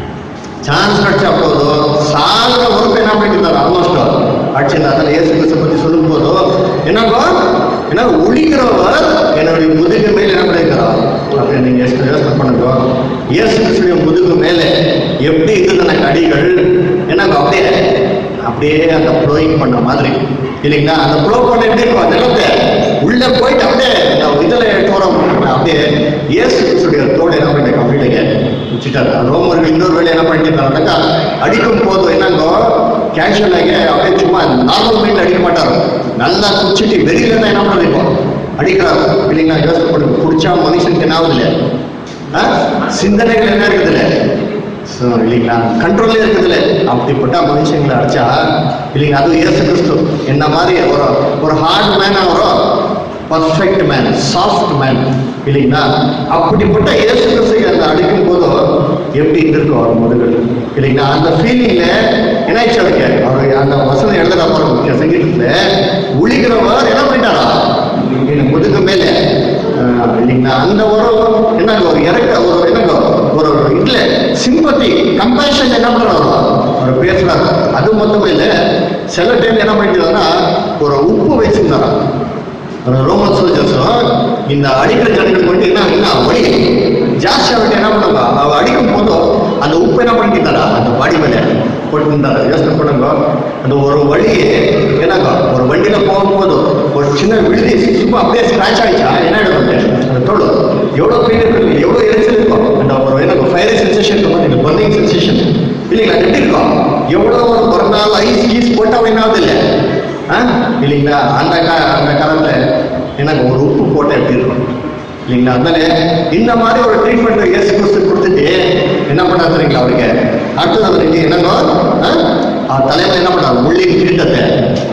சான்ஸ் கிடைச்சா போதும் சாகிற ஒர்க் என்ன பண்ணிட்டு ஆல்மோஸ்ட் அடிச்சு அதில் இயேசு கிறிஸ்து பற்றி சொல்லும் போதும் என்னங்கோ என்ன ஒழிக்கிறவர் என்னுடைய முதுகு மேல என்ன பண்ணிருக்கிறார் அப்படின்னு நீங்க யோசனை யோசனை பண்ணுங்க இயேசு கிறிஸ்துடைய முதுகு மேலே எப்படி இருந்தது எனக்கு அடிகள் என்னங்க அப்படியே அப்படியே அந்த ப்ளோயிங் பண்ண மாதிரி இல்லைங்களா அந்த ப்ளோ பண்ண எப்படி இருக்கும் அந்த நிலத்தை உள்ள போயிட்டு அப்படியே இந்த இதுல தோறம் அப்படியே இயேசு கிறிஸ்துடைய தோடு என்ன பண்ணி கம்ப்ளீட்டாக வச்சுட்டாரு ரோமர்கள் இன்னொரு வேலை என்ன பண்ணிட்டாருனாக்கா அடிக்கும் போது என்னங்கோ கேஷுவல் ஆகி அப்படியே சும்மா நார்மல் மைண்ட் அடிக்க மாட்டாரு நல்லா குச்சிட்டு வெறியில தான் என்ன பண்ணுறது இப்போ அடிக்கிறாரு இல்லைங்களா யோசனை பண்ணுங்க குடிச்சா மனுஷனுக்கு என்ன ஆகுது இல்லையா ஆ? சிந்தனைகள் என்ன இருக்குது இல்லை So, இல்லைங்களா கண்ட்ரோல்லே இருக்குதுல்ல அப்படிப்பட்ட மனுஷங்களை அடிச்சா இல்லைங்க அது இயேசு கிறிஸ்து என்ன மாதிரி ஒரு ஒரு ஹார்ட் மேன் அவரோ பர்ஃபெக்ட் மேன் சாஃப்ட் மேன் இல்லைங்களா அப்படிப்பட்ட இயேசு கிறிஸ்து அந்த அடிக்கும் போதோ எப்படி இருக்கும் அவர் முதுகல் இல்லைங்களா அந்த ஃபீலிங்ல என்னாச்சு அவருக்கு அவர் அந்த வசனம் எழுதுற பாருங்க சங்கீதத்துல உளிக்கிறவர் என்ன பண்ணிட்டாரா என் முதுகு மேலே ஆஹ், இல்லைங்களா அந்த ஒரு என்னங்க ஒரு இறக்க ஒரு என்னங்க ஒரு இதுல சிம்பத்தி கம்பேஷன் என்ன பண்றாரு அவர் பேசுறாரு அது மொத்தமே இல்லை சில டைம் என்ன பண்ணிட்டாருன்னா ஒரு உப்பு வச்சிருந்தாராம் ஒரு ரோமன் சோல்ஜர்ஸும் இந்த அடிக்கிற ஜனங்களுக்கு வந்து என்ன என்ன வழி ஜாஸ்தி அவர்கிட்ட என்ன பண்ணுவாங்க அவ அடிக்கும் போதும் அந்த உப்பு என்ன பண்ணிட்டாரா அந்த பாடி மேல போட்டுருந்தாரு யோசனை பண்ணுங்க அந்த ஒரு வழி என்னங்க ஒரு வண்டியில போகும்போது ஒரு சின்ன விழுதி சும்மா அப்படியே ஸ்கிராச் ஆயிடுச்சா என்ன ஆயிடும் அந்த தோடு எவ்வளவு பெயின் இருக்கு எவ்வளவு எரிச்சல் இருக்கும் அந்த ஒரு எனக்கு ஃபயர் சென்சேஷன் இருக்கும் இந்த பர்னிங் சென்சேஷன் இல்லைங்களா அது எப்படி இருக்கும் எவ்வளவு ஒரு ஒரு நாள் ஐஸ் கீஸ் போட்டா என்ன ஆகுது இல்லை ஆ? இல்லைங்களா அந்த கா அந்த காலத்துல எனக்கு ஒரு உப்பு போட்டா எப்படி இருக்கும் இல்லைங்களா அதனால இந்த மாதிரி ஒரு ட்ரீட்மெண்ட் இயேசு கிறிஸ்து கொடுத்துட்டு என்ன பண்ணாரு தெரியுங்களா அவருக்கு அடுத்தது அவருக்கு என்னங்க ஆ? அவர் தலைமையில் என்ன பண்ணார் முள்ளின் கிரீட்டத்தை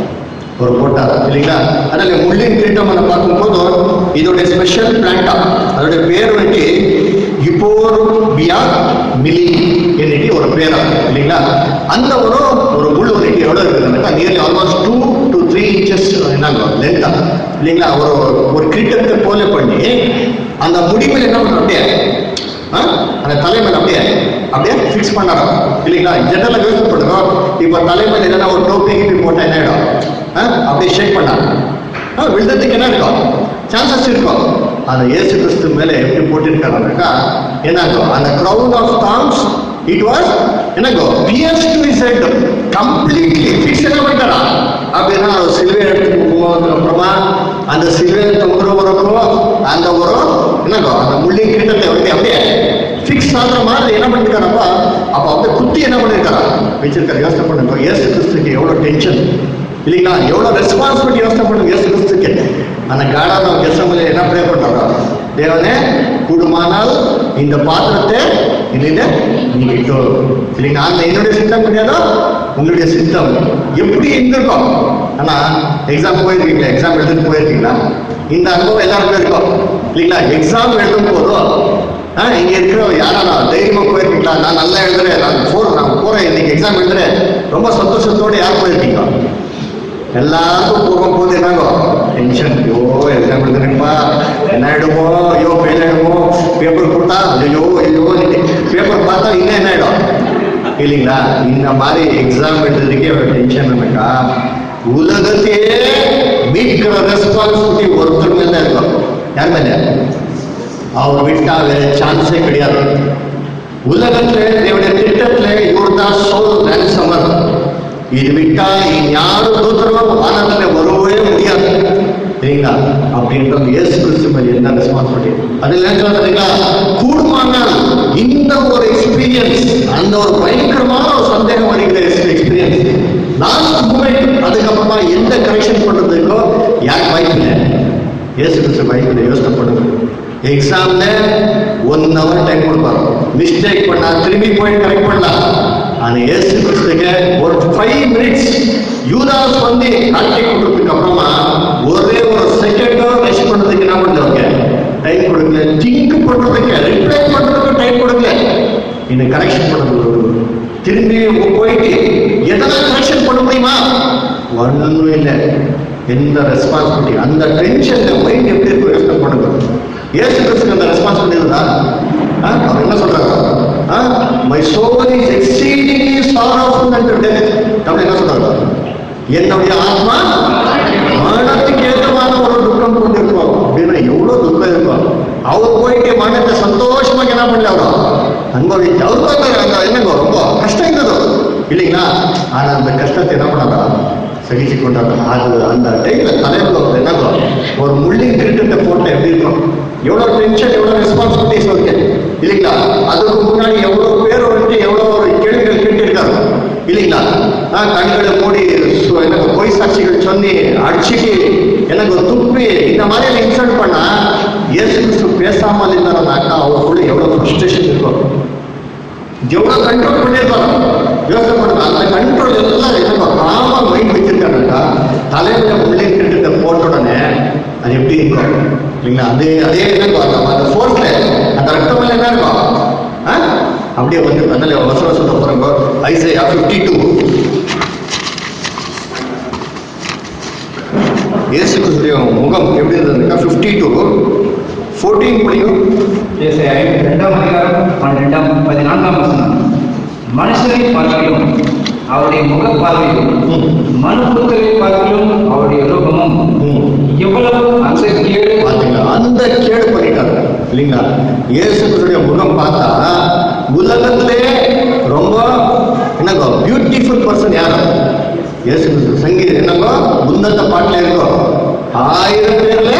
ஒரு போட்டார் இல்லைங்களா அதனால முள்ளின் கிரீட்டம் நம்ம பார்க்கும்போது இதோடைய ஸ்பெஷல் பிளான்டா அதோடைய பேர் வந்து யுபோர்பியா மிலி என்னிட்டு ஒரு பேரா இல்லைங்களா அந்த ஒரு ஒரு முள் வந்துட்டு எவ்வளவு இருக்குதுன்னாக்கா nearly almost two to three inches என்னங்க லென்த்தா இல்லைங்களா ஒரு ஒரு கிரீட்டத்தை போல பண்ணி அந்த முடிவில் என்ன பண்ணுறோம் அப்படியே ஆ? அந்த தலைமையில் அப்படியே அப்படியே ஃபிக்ஸ் பண்ணாராம் இல்லைங்களா ஜெனரலாக யூஸ் பண்ணுங்க இப்போ தலைமையில் என்னன்னா ஒரு டோப்பி கிப்பி போட்டால் என்ன ஆயிடும் ஆ? அப்படியே ஷேக் பண்ணாங்க ஆ விழுந்ததுக்கு என்ன இருக்கும் சான்சஸ் இருக்கும் அந்த இயேசு கிறிஸ்து மேலே எப்படி போட்டிருக்காங்கனாக்கா என்னங்கோ அந்த crown of thorns it was என்னங்கோ pierced to his head completely fix என்ன பண்ணிட்டாரா அப்படின்னா அவர் சிலுவை எடுத்து போனதுக்கு அப்புறமா அந்த சிலுவை தொங்குற வரைக்கும் அந்த ஒரு என்னங்கோ அந்த முள்ளி கிட்டத்தை வந்து அப்படியே ஃபிக்ஸ் ஆகுற மாதிரி என்ன பண்ணிருக்காரப்பா அப்ப அப்படியே குத்தி என்ன பண்ணிருக்காரா வச்சிருக்காரு யோசனை பண்ணுங்க இயேசு கிறிஸ்துக்கு எவ்வளவு டென்ஷன் இல்லைங்களா எவ்வளவு ரெஸ்பான்சிபிலிட்டி யோசனை பண்ணுங்க இயேசு கிறிஸ்துக்கு அந்த காடான கெசமில் என்ன ப்ரே பண்றாரோ தேவனே கூடுமானால் இந்த பாத்திரத்தை இல்லைங்க நீங்க இட்டோ இல்லைங்க அந்த என்னுடைய சித்தம் கிடையாதோ உங்களுடைய சித்தம் எப்படி இருந்திருக்கும் ஆனா எக்ஸாம் போயிருக்கீங்களா எக்ஸாம் எழுதிட்டு போயிருக்கீங்களா இந்த அனுபவம் எல்லாருக்கும் இருக்கும் இல்லைங்களா எக்ஸாம் எழுதும் போதும் ஆ, இங்க இருக்கிற யாரா தைரியமா போயிருக்கீங்களா நான் நல்லா எழுதுறேன் நான் போறேன் நான் போறேன் இன்னைக்கு எக்ஸாம் எழுதுறேன் ரொம்ப சந்தோஷத்தோட யார் போயிருக்கீங்க எல்லாருக்கும் போகும் போது என்னங்கோ டென்ஷன் ஐயோ எக்ஸாம் எழுதுறேன்ப்பா என்ன ஆயிடுமோ ஐயோ ஃபெயில் ஆயிடுமோ பேப்பர் கொடுத்தா ஐயோ ஐயோ பேப்பர் பார்த்தா இன்னும் என்ன ஆயிடும் இல்லைங்களா இந்த மாதிரி எக்ஸாம் எழுதுறதுக்கே ஒரு டென்ஷன் இருக்கா உலகத்தையே மீட்கிற ரெஸ்பான்சிபிலிட்டி ஒருத்தர் மேல தான் இருக்கும் யார் மேல அவர் விட்டா வேற சான்ஸே கிடையாது உலகத்துல தேவனுடைய திட்டத்துல இவர் தான் சோல் ரேன்சமர் இது விட்டா யாரும் தூத்தரவும் வானத்துல வரவே முடியாது சரிங்களா அப்படின்றது இயேசு கிறிஸ்து மேல என்ன ரெஸ்பான்சிபிலிட்டி அதில் என்ன சொல்றீங்களா கூடுமானால் இந்த ஒரு எக்ஸ்பீரியன்ஸ் அந்த ஒரு பயங்கரமான ஒரு சந்தேகம் அடிக்கிற எக்ஸ்பீரியன்ஸ் லாஸ்ட் மூமெண்ட் அதுக்கப்புறமா எந்த கரெக்ஷன் பண்றதுக்கோ யாருக்கு வாய்ப்பு இல்லை இயேசு கிறிஸ்து வாய்ப்பு இல்லை யோசனை பண்ணுங்க எக்ஸாம்ல ஒன் ஹவர் டைம் கொடுப்பாரு மிஸ்டேக் பண்ணா திரும்பி போய் கரெக்ட் பண்ணலாம் ஆனா இயேசு கிறிஸ்துக்கு ஒரு ஃபைவ் மினிட்ஸ் யூதாஸ் வந்து காட்டி கொடுத்ததுக்கு அப்புறமா ஒரே ஒரு செகண்டோ ரெஸ்ட் பண்றதுக்கு என்ன பண்ணுவாங்க டைம் கொடுக்கல திங்க் பண்றதுக்கு ரிப்ளை பண்றதுக்கு டைம் கொடுக்கல இந்த கரெக்ஷன் பண்றது திரும்பி போயிட்டு எதெல்லாம் கரெக்ஷன் பண்ண முடியுமா ஒண்ணும் இல்லை எந்த ரெஸ்பான்சிபிலிட்டி அந்த டென்ஷன்ல மைண்ட் எப்படி இருக்கும் யோசனை பண்ணுங்க ஏசு கிறிஸ்துக்கு அந்த ரெஸ்பான்சிபிலிட்டி இருந்தா ஆ, அவர் என்ன சொல்றாரு my soul is exceedingly sorrowful and death Tamil என்ன சொல்றாரு என்னுடைய ஆத்மா மரணத்துக்கு ஏற்றமான ஒரு துக்கம் கொண்டிருக்கும் அப்படின்னா எவ்வளவு துக்கம் இருக்கும் அவர் போயிட்டு மரணத்தை சந்தோஷமா என்ன பண்ணல அவரும் அனுபவிச்சு அவருக்கு அந்த அந்த என்னங்க ரொம்ப கஷ்டம் இருந்தது இல்லைங்களா ஆனா அந்த கஷ்டத்தை என்ன பண்ணாரா சகிச்சு கொண்டாங்க அது அந்த டைம்ல தலைவர் ஒரு என்னங்க ஒரு முள்ளின் கிரிட்டத்தை போட்டு எப்படி இருக்கும் எவ்வளவு டென்ஷன் எவ்வளவு ரெஸ்பான்சிபிலிட்டிஸ் இருக்கு இல்லைங்களா அதுக்கு முன்னாடி எவ்வளவு பேர் வந்து எவ்வளவு ஒரு கேள்விகள் கேட்டிருக்காரு இல்லைங்களா ஆ, கண்களை மூடி சு- எனக்கு பொய் சாட்சிகள் சொல்லி அடிச்சுட்டு எனக்கு துப்பி இந்த மாதிரி இன்சல்ட் பண்ணா இயேசு கிறிஸ்து பேசாமல் இருந்தாருனாக்கா அவருக்குள்ள எவ்வளவு ஃப்ரஸ்ட்ரேஷன் இருக்கும் எவ்வளவு கண்ட்ரோல் பண்ணியிருப்பாங்க யோசனை பண்ணுங்க அந்த கண்ட்ரோல் எல்லாம் என்ன காமா மைண்ட் வச்சிருக்காங்கக்கா தலைமையில உள்ளே கிட்ட போட்ட உடனே அது எப்படி இருக்கும் இல்லைங்களா அதே அதே என்ன இருக்கும் அந்த ஃபோர்ஸ்ல அந்த ரத்தம் மேல என்ன இருக்கும் ஆ? அப்படியே வந்து அதனால வசனம் சொல்ல போறாங்க ஐசையா ஃபிஃப்டி டூ இயேசு கிறிஸ்துடைய முகம் எப்படி இருந்ததுக்கா ஃபிஃப்டி டூ ஃபோர்டீன் படிக்கும் ஏசாயா இரண்டாம் அதிகாரம் பன்னிரெண்டாம் பதினான்காம் வசனம் மனுஷரை பார்க்கிலும் அவருடைய முக பார்வையும் ம். மனுபுத்தரை பார்க்கிலும் அவருடைய ரூபமும் ம். எவ்வளவு அந்த கேடு பாத்தீங்களா அந்த கேடு பண்ணிட்டாரு இல்லைங்களா இயேசு கிறிஸ்துடைய முகம் பார்த்தா உலகத்திலே ரொம்ப என்னங்கோ பியூட்டிஃபுல் பர்சன் யாரு இயேசு கிறிஸ்து சங்கீத என்னங்கோ உன்னத பாட்டுல இருக்கும் ஆயிரம் பேர்ல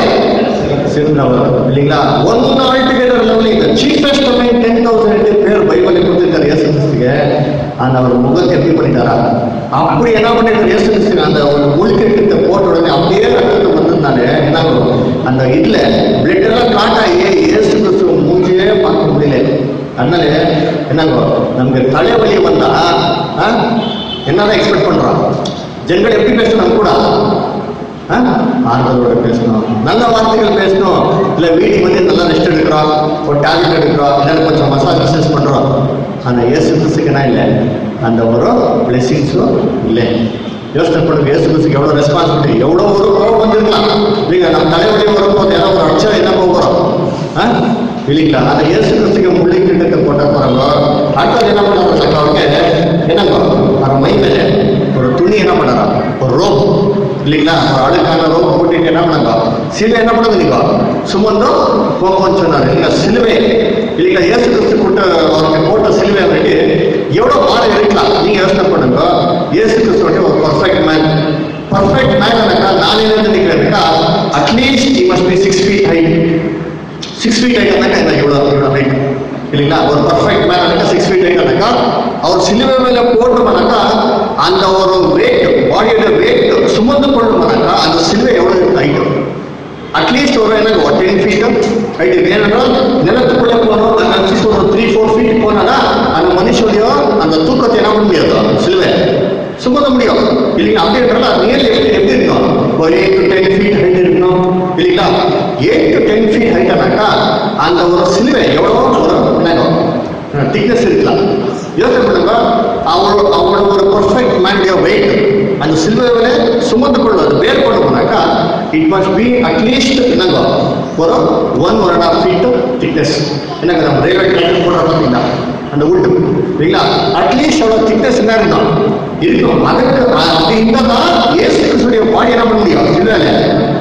சிறந்தவர் இல்லைங்களா one altogether lovely chiefest among ten thousand பேர் பைபிளை கொடுத்திருக்காரு இயேசு கிறிஸ்துக்கு அந்த அவர் முகத்தை எப்படி பண்ணிட்டாரா அப்படி என்ன பண்ணிருக்காரு இயேசு கிறிஸ்து அந்த ஒரு முழுக்கிட்ட போட்ட உடனே அப்படியே ரத்தத்தை வந்திருந்தாலே என்ன ஆகும்? அந்த இதுல பிளட் எல்லாம் காட் ஆகி இயேசு கிறிஸ்து மூஞ்சியே பார்க்க முடியல அதனால என்னங்கோ நமக்கு தலைவலி வந்தா ஆ, என்னதான் எக்ஸ்பெக்ட் பண்றோம் ஜனங்கள் எப்படி பேசணும் நம்ம கூட ஆ? ஆறுதலோட பேசணும் நல்ல வார்த்தைகள் பேசணும் இல்ல வீட்டுக்கு வந்து நல்லா ரெஸ்ட் எடுக்கிறோம் ஒரு டேப்லெட் எடுக்கிறோம் இல்லைன்னா கொஞ்சம் மசாஜ் மசாஜ் பண்றோம் அந்த இயேசு கிறிஸ்துக்கு என்ன இல்லை அந்த ஒரு பிளெஸிங்ஸும் இல்லை யோசனை பண்ணுங்க இயேசு கிறிஸ்துக்கு எவ்வளவு ரெஸ்பான்சிபிலிட்டி எவ்வளவு ஒரு கோபம் வந்திருக்கலாம் இல்லைங்க நம்ம தலைவலி வரும்போது ஏதோ ஒரு அடிச்சா என்ன போகிறோம் ஆ? இல்லைங்களா அந்த இயேசு கிறிஸ்துக்கு முள்ளி கிட்டத்தை போட்ட போறாங்க அடுத்தது என்ன பண்ணாங்க அவருக்கு என்னங்க அவர் மை மேல ஒரு துணி என்ன பண்ணாரா ஒரு ரோப் இல்லைங்களா ஒரு அழுக்கான ரோப் போட்டுட்டு என்ன பண்ணாங்க சிலுவை என்ன பண்ணுது நீங்க சுமந்தோம் போங்கன்னு சொன்னாரு இல்லைங்களா சிலுவை இல்லைங்களா இயேசு கிறிஸ்து போட்ட அவருக்கு போட்ட சிலுவை வந்துட்டு எவ்வளவு பாடம் இருக்கலாம் நீங்க யோசனை பண்ணுங்க இயேசு கிறிஸ்து வந்து ஒரு பர்ஃபெக்ட் மேன் பர்ஃபெக்ட் மேன் நான் என்ன நினைக்கிறேன்னா at least he must be six feet height six feet ஹைட்னாக்கா இந்த இவ்வளோ இவ்வளோ ஹைட் இல்லைங்களா ஒரு பர்ஃபெக்ட் மேனாக்கா சிக்ஸ் ஃபீட் ஹைட்னாக்கா அவர் சிலுவை மேல போடணும்னாக்கா அந்த ஒரு வெயிட் பாடியோட வெயிட் சுமந்து கொள்ளணும்னாக்கா அந்த சிலுவை எவ்வளோ ஹைட் அட்லீஸ்ட் ஒரு எனக்கு ஒரு டென் ஃபீட் ஹைட் வேணும்னா நிலத்துக்குள்ளே போகணும் அந்த அட்லீஸ்ட் ஒரு த்ரீ ஃபோர் ஃபீட் போனானா அந்த மனுஷனுடைய அந்த தூக்கத்தை என்ன பண்ண முடியாது சிலுவை சுமந்த முடியும் இல்லைங்களா அப்படின்றத நியர்லி எப்படி எப்படி இருக்கும் ஒரு eight to ten feet height இருக்கணும் இல்லைங்களா எயிட் டு டென் ஃபீட் ஹைட்டானாக்கா அந்த ஒரு சிலுவை எவ்வளோ ஒரு என்னங்க திக்னஸ் இருக்கலாம் யோசனை பண்ணுங்க அவங்களோட அவங்களோட ஒரு பர்ஃபெக்ட் மேனுடைய வெயிட் அந்த சிலுவையில சுமந்து கொள்வது வேர் கொண்டு போனாக்கா இட் மஸ்ட் பி அட்லீஸ்ட் என்னங்க ஒரு one one and half feet thickness என்னங்க நம்ம ரயில்வே ட்ரெயின் போடுற பார்த்தீங்களா அந்த உட்டு இல்லைங்களா அட்லீஸ்ட் அவ்வளோ திக்னஸ் என்ன இருக்கும் இருக்கும் அதுக்கு அ- அப்படி இருந்தால் தான் இயேசு கிறிஸ்துடைய பாடி என்ன பண்ண முடியும் சிலுவையில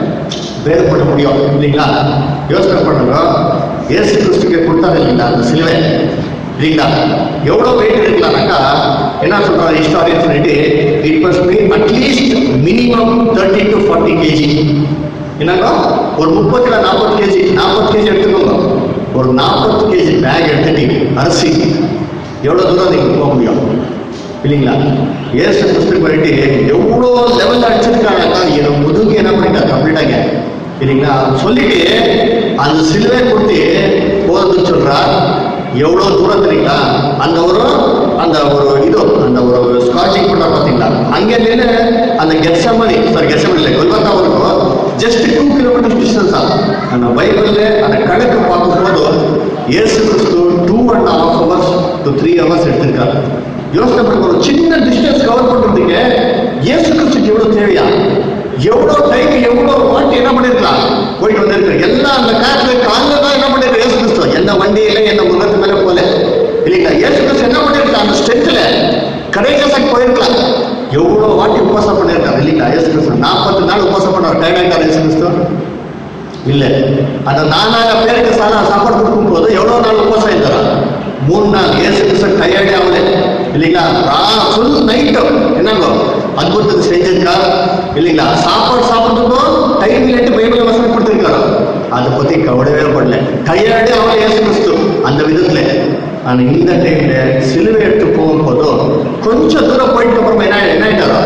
வேறு பண்ண முடியும் இல்லைங்களா யோசனை பண்ணுங்க இயேசு கிறிஸ்துக்கு கொடுத்தாங்க இல்லைங்களா அந்த சிலுவை இல்லைங்களா எவ்வளோ வெயிட் இருக்கலாம்னாக்கா என்ன சொல்றாரு ஹிஸ்டாரியன் சொல்லிட்டு it must be at least minimum thirty to forty KG என்னங்க ஒரு முப்பத்துல நாற்பது கேஜி நாற்பது கேஜி எடுத்துக்கோங்க ஒரு நாற்பது கேஜி பேக் எடுத்துட்டு அரிசி எவ்வளோ தூரம் நீங்க போக முடியும் இல்லைங்களா ஏசு கிறிஸ்து பண்ணிட்டு எவ்வளோ லெவலில் அடிச்சிருக்காங்கக்கா என் முதுகு என்ன பண்ணிட்டா கம்ப்ளீட்டாங்க இல்லைங்களா சொல்லிட்டு அந்த சிலுவை கொடுத்து போதுன்னு சொல்றா எவ்வளோ தூரம் தெரியுங்களா அந்த ஒரு அந்த ஒரு இது அந்த ஒரு ஸ்காட்சிங் பண்றா பார்த்தீங்களா அங்கே நின்று அந்த கெட்சமணி சாரி கெட்சமணி இல்லை கொல்கத்தா வரைக்கும் ஜஸ்ட் டூ கிலோமீட்டர் டிஸ்டன்ஸ் தான் அந்த பைபிள்ல அந்த கணக்கு பார்க்கும்போது இயேசு கிறிஸ்து two and half hours to three hours எடுத்திருக்காரு யோசனை பண்ணுங்க ஒரு சின்ன டிஸ்டன்ஸ் கவர் பண்றதுக்கு இயேசு கிறிஸ்துக்கு எவ்வளவு தேவையா எவ்வளவு டைம் எவ்வளவு வாட்டி என்ன பண்ணிருக்கலாம் போயிட்டு வந்திருக்காரு எல்லாம் அந்த காட்டுல காலில் தான் என்ன பண்ணிருக்கு இயேசு கிறிஸ்து எந்த வண்டியில எந்த முகத்து மேல போல இல்லைங்களா இயேசு கிறிஸ்து என்ன பண்ணிருக்கா அந்த ஸ்ட்ரென்த்ல கடைகசாக்கு போயிருக்கலாம் எவ்வளவு வாட்டி உபவாசம் பண்ணிருக்காரு இல்லைங்களா இயேசு கிறிஸ்து நாற்பத்தி நாள் உபவாசம் பண்ணார் டயர்ட் ஆயிட்டார் இயேசு கிறிஸ்து இல்ல அந்த நாலாயிரம் பேருக்கு சாதா சாப்பாடு கொடுக்கும் போது எவ்வளவு நாள் உபவாசம் இருந்தாரா மூணு நாள் ஏசு கிறிஸ்து டயர்டே ஆகல இல்லைங்களா ஃபுல் நைட்டும் என்னங்க அற்புதத்தை செஞ்சிருக்கா இல்லைங்களா சாப்பாடு சாப்பிடுறதுக்கும் டைம் இல்லைட்டு பைபிள் வசனம் கொடுத்துருக்காரு அதை பத்தி கவலையே படல டயர்டே ஆகல ஏசு கிறிஸ்து அந்த விதத்துல ஆனா இந்த டைம்ல சிலுவை எடுத்து போகும்போதும் கொஞ்சம் தூரம் போயிட்டு அப்புறமா என்ன என்ன ஆயிட்டாரா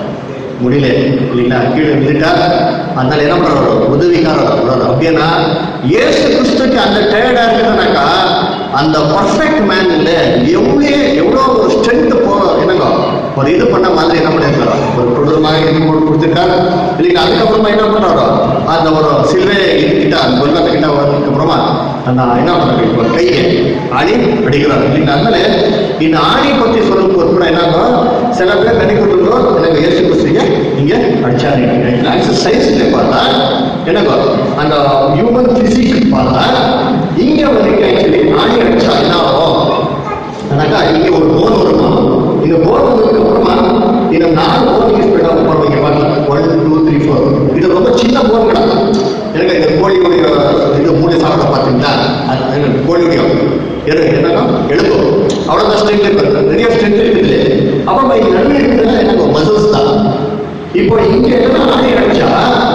முடியல இல்லைங்களா கீழே விழுட்டா அதனால என்ன பண்றாரு உதவிக்காரர் வர்றாரு அப்படின்னா இயேசு கிறிஸ்துக்கு அந்த டயர்டா இருக்குதுனாக்கா அந்த பர்ஃபெக்ட் மேன் இல்ல எவ்வளோ எவ்வளோ ஒரு ஸ்ட்ரென்த் போ என்னங்க ஒரு இது பண்ண மாதிரி என்ன பண்ணிருக்காரோ ஒரு குளிர் மாதிரி இது போட்டு கொடுத்துருக்காரு இல்லைங்களா அதுக்கப்புறமா என்ன பண்றாரோ அந்த ஒரு சிலுவை கிட்ட அந்த கொல்லத்தை கிட்ட வந்ததுக்கு அப்புறமா அந்த என்ன பண்றாரு இப்போ கையை ஆணி அடிக்கிறாரு இல்லைங்களா அதனால இந்த ஆணி பத்தி சொல்லும் போது கூட என்னங்க சில பேர் நினைக்கிறோம் எனக்கு இயேசு கிறிஸ்துங்க இங்க அடிச்சாரு சயின்ஸ்ல பார்த்தா என்னங்க அந்த ஹியூமன் பிசிக் பார்த்தா இங்க வரைக்கும் ஆக்சுவலி ஆணி அடிச்சா என்ன ஆகும் ஆனாக்கா இங்க ஒரு போன் வருமா இந்த போன் வந்ததுக்கு அப்புறமா இந்த நாலு போன் யூஸ் பண்ண அப்புறம் இங்க பார்க்கலாம் ஒன் டூ த்ரீ ஃபோர் இது ரொம்ப சின்ன போன் கிடக்கும் எனக்கு இந்த கோழியுடைய இது மூணு சாப்பிட பார்த்தீங்களா அது என்ன கோழியுடைய எது என்னன்னா எழுப்பும் அவ்வளோதான் ஸ்ட்ரென்த் இருக்கு நிறைய ஸ்ட்ரென்த் இருக்குது அப்புறமா இங்க நன்மை இருக்குதுன்னா எனக்கு மசில்ஸ் தான் இப்போ இங்க என்ன ஆணி அடிச்சா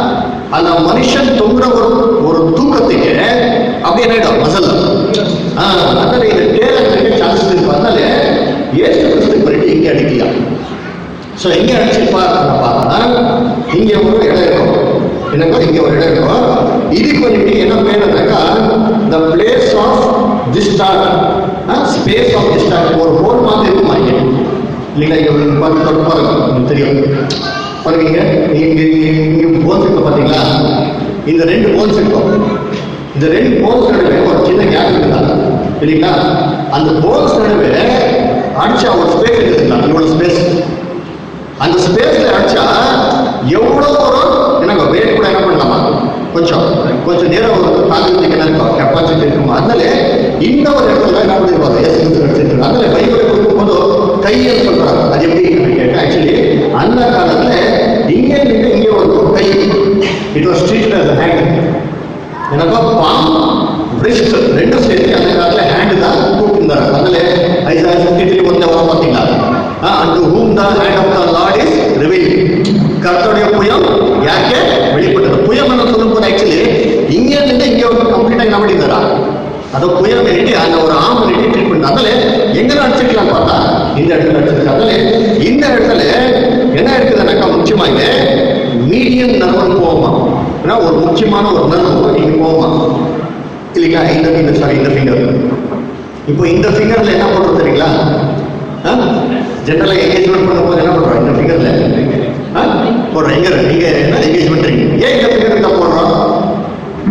அந்த மனுஷன் தொங்குற ஒரு ஒரு தூக்கத்துக்கு அப்படி என்ன ஆயிடும் மசல் அதனால இது கேரளத்துக்கு சான்சஸ் இருக்கு அதனால ஏசு கிறிஸ்து பண்ணிட்டு இங்க அடிக்கலாம் ஸோ எங்க அடிச்சிருப்பா பார்த்தா இங்க ஒரு இடம் இருக்கும் என்னக்கா இங்க ஒரு இடம் இருக்கும் இதுக்கு வந்துட்டு என்ன பேருனாக்கா the place of the start space of the start ஒரு ஹோல் மாதிரி இருக்குமா இங்க இல்லைங்களா இங்க ஒரு பார்த்து தொட்டு பாருங்க உங்களுக்கு தெரியும் பாருங்க இங்க இங்க இங்க இங்க போன்ஸ் இருக்கு பாத்தீங்களா இந்த ரெண்டு போன்ஸ் இருக்கும் இந்த ரெண்டு போன்ஸ் நடுவே ஒரு சின்ன கேப் இருக்குதா இல்லைங்களா அந்த போன்ஸ் நடுவே அடிச்சா ஒரு ஸ்பேஸ் இருக்குதுங்களா இவ்வளவு ஸ்பேஸ் அந்த ஸ்பேஸ்ல அடிச்சா எவ்வளவு ஒரு என்னங்க வெயிட் கூட என்ன பண்ணலாமா கொஞ்சம் கொஞ்சம் நேரம் ஒரு தாக்கத்துக்கு என்ன இருக்கும் கெப்பாசிட்டி இருக்கும் அதனால இந்த ஒரு இடத்துல என்ன பண்ணிருப்பாங்க ஏசு கிறிஸ்து அடிச்சிருக்காங்க அதனால பைபிளை கொடுக்கும்போது கையை சொல்றாங்க அது எப்படி கேட்டா ஆக்சுவலி அந்த காலத்துல இங்கே இருந்து இங்கே ஒரு கை it was treated as a hand எனக்கா பாம் ரிஸ்ட் ரெண்டும் சேர்த்து அந்த காலத்துல ஹேண்ட் தான் கூப்பிட்டுருந்தாரு அதனால ஐசா ஃபிஃப்டி த்ரீ ஒன்ல வர பார்த்தீங்களா and whom the hand of the Lord is reveal கர்த்தருடைய புயம் யாಕೆ வெளிப்பட்டது புயம் என்ன சொல்லும் போது ஆக்சுவலி இங்க இருந்து இங்க ஒரு கம்ப்ளீட்டா என்ன பண்ணியிருந்தாரா அது புயம் பண்ணிட்டு அந்த ஒரு ஆம் பண்ணிட்டு ட்ரீட்மெண்ட் அதனால எங்க அடிச்சிருக்கலாம் பார்த்தா இந்த இடத்துல அடிச்சிருக்கு அதனால இந்த இடத்துல என்ன இருக்குதுன்னாக்கா முக்கியமா இங்க மீடியம் நர்வன் போவோமா ஏன்னா ஒரு முக்கியமான ஒரு நர்வு இங்க போவோமா இல்லைங்களா இந்த ஃபிங்கர் சாரி இந்த ஃபிங்கர் இப்போ இந்த ஃபிங்கர்ல என்ன பண்றோம் தெரியுங்களா ஜென்ரலா என்கேஜ்மெண்ட் பண்ணும்போது என்ன பண்றோம் இந்த ஃபிங்கர்ல போடுறோம் எங்க நீங்க என்ன என்கேஜ் பண்றீங்க ஏன் இந்த ஃபிங்கர் தான் போடுறோம்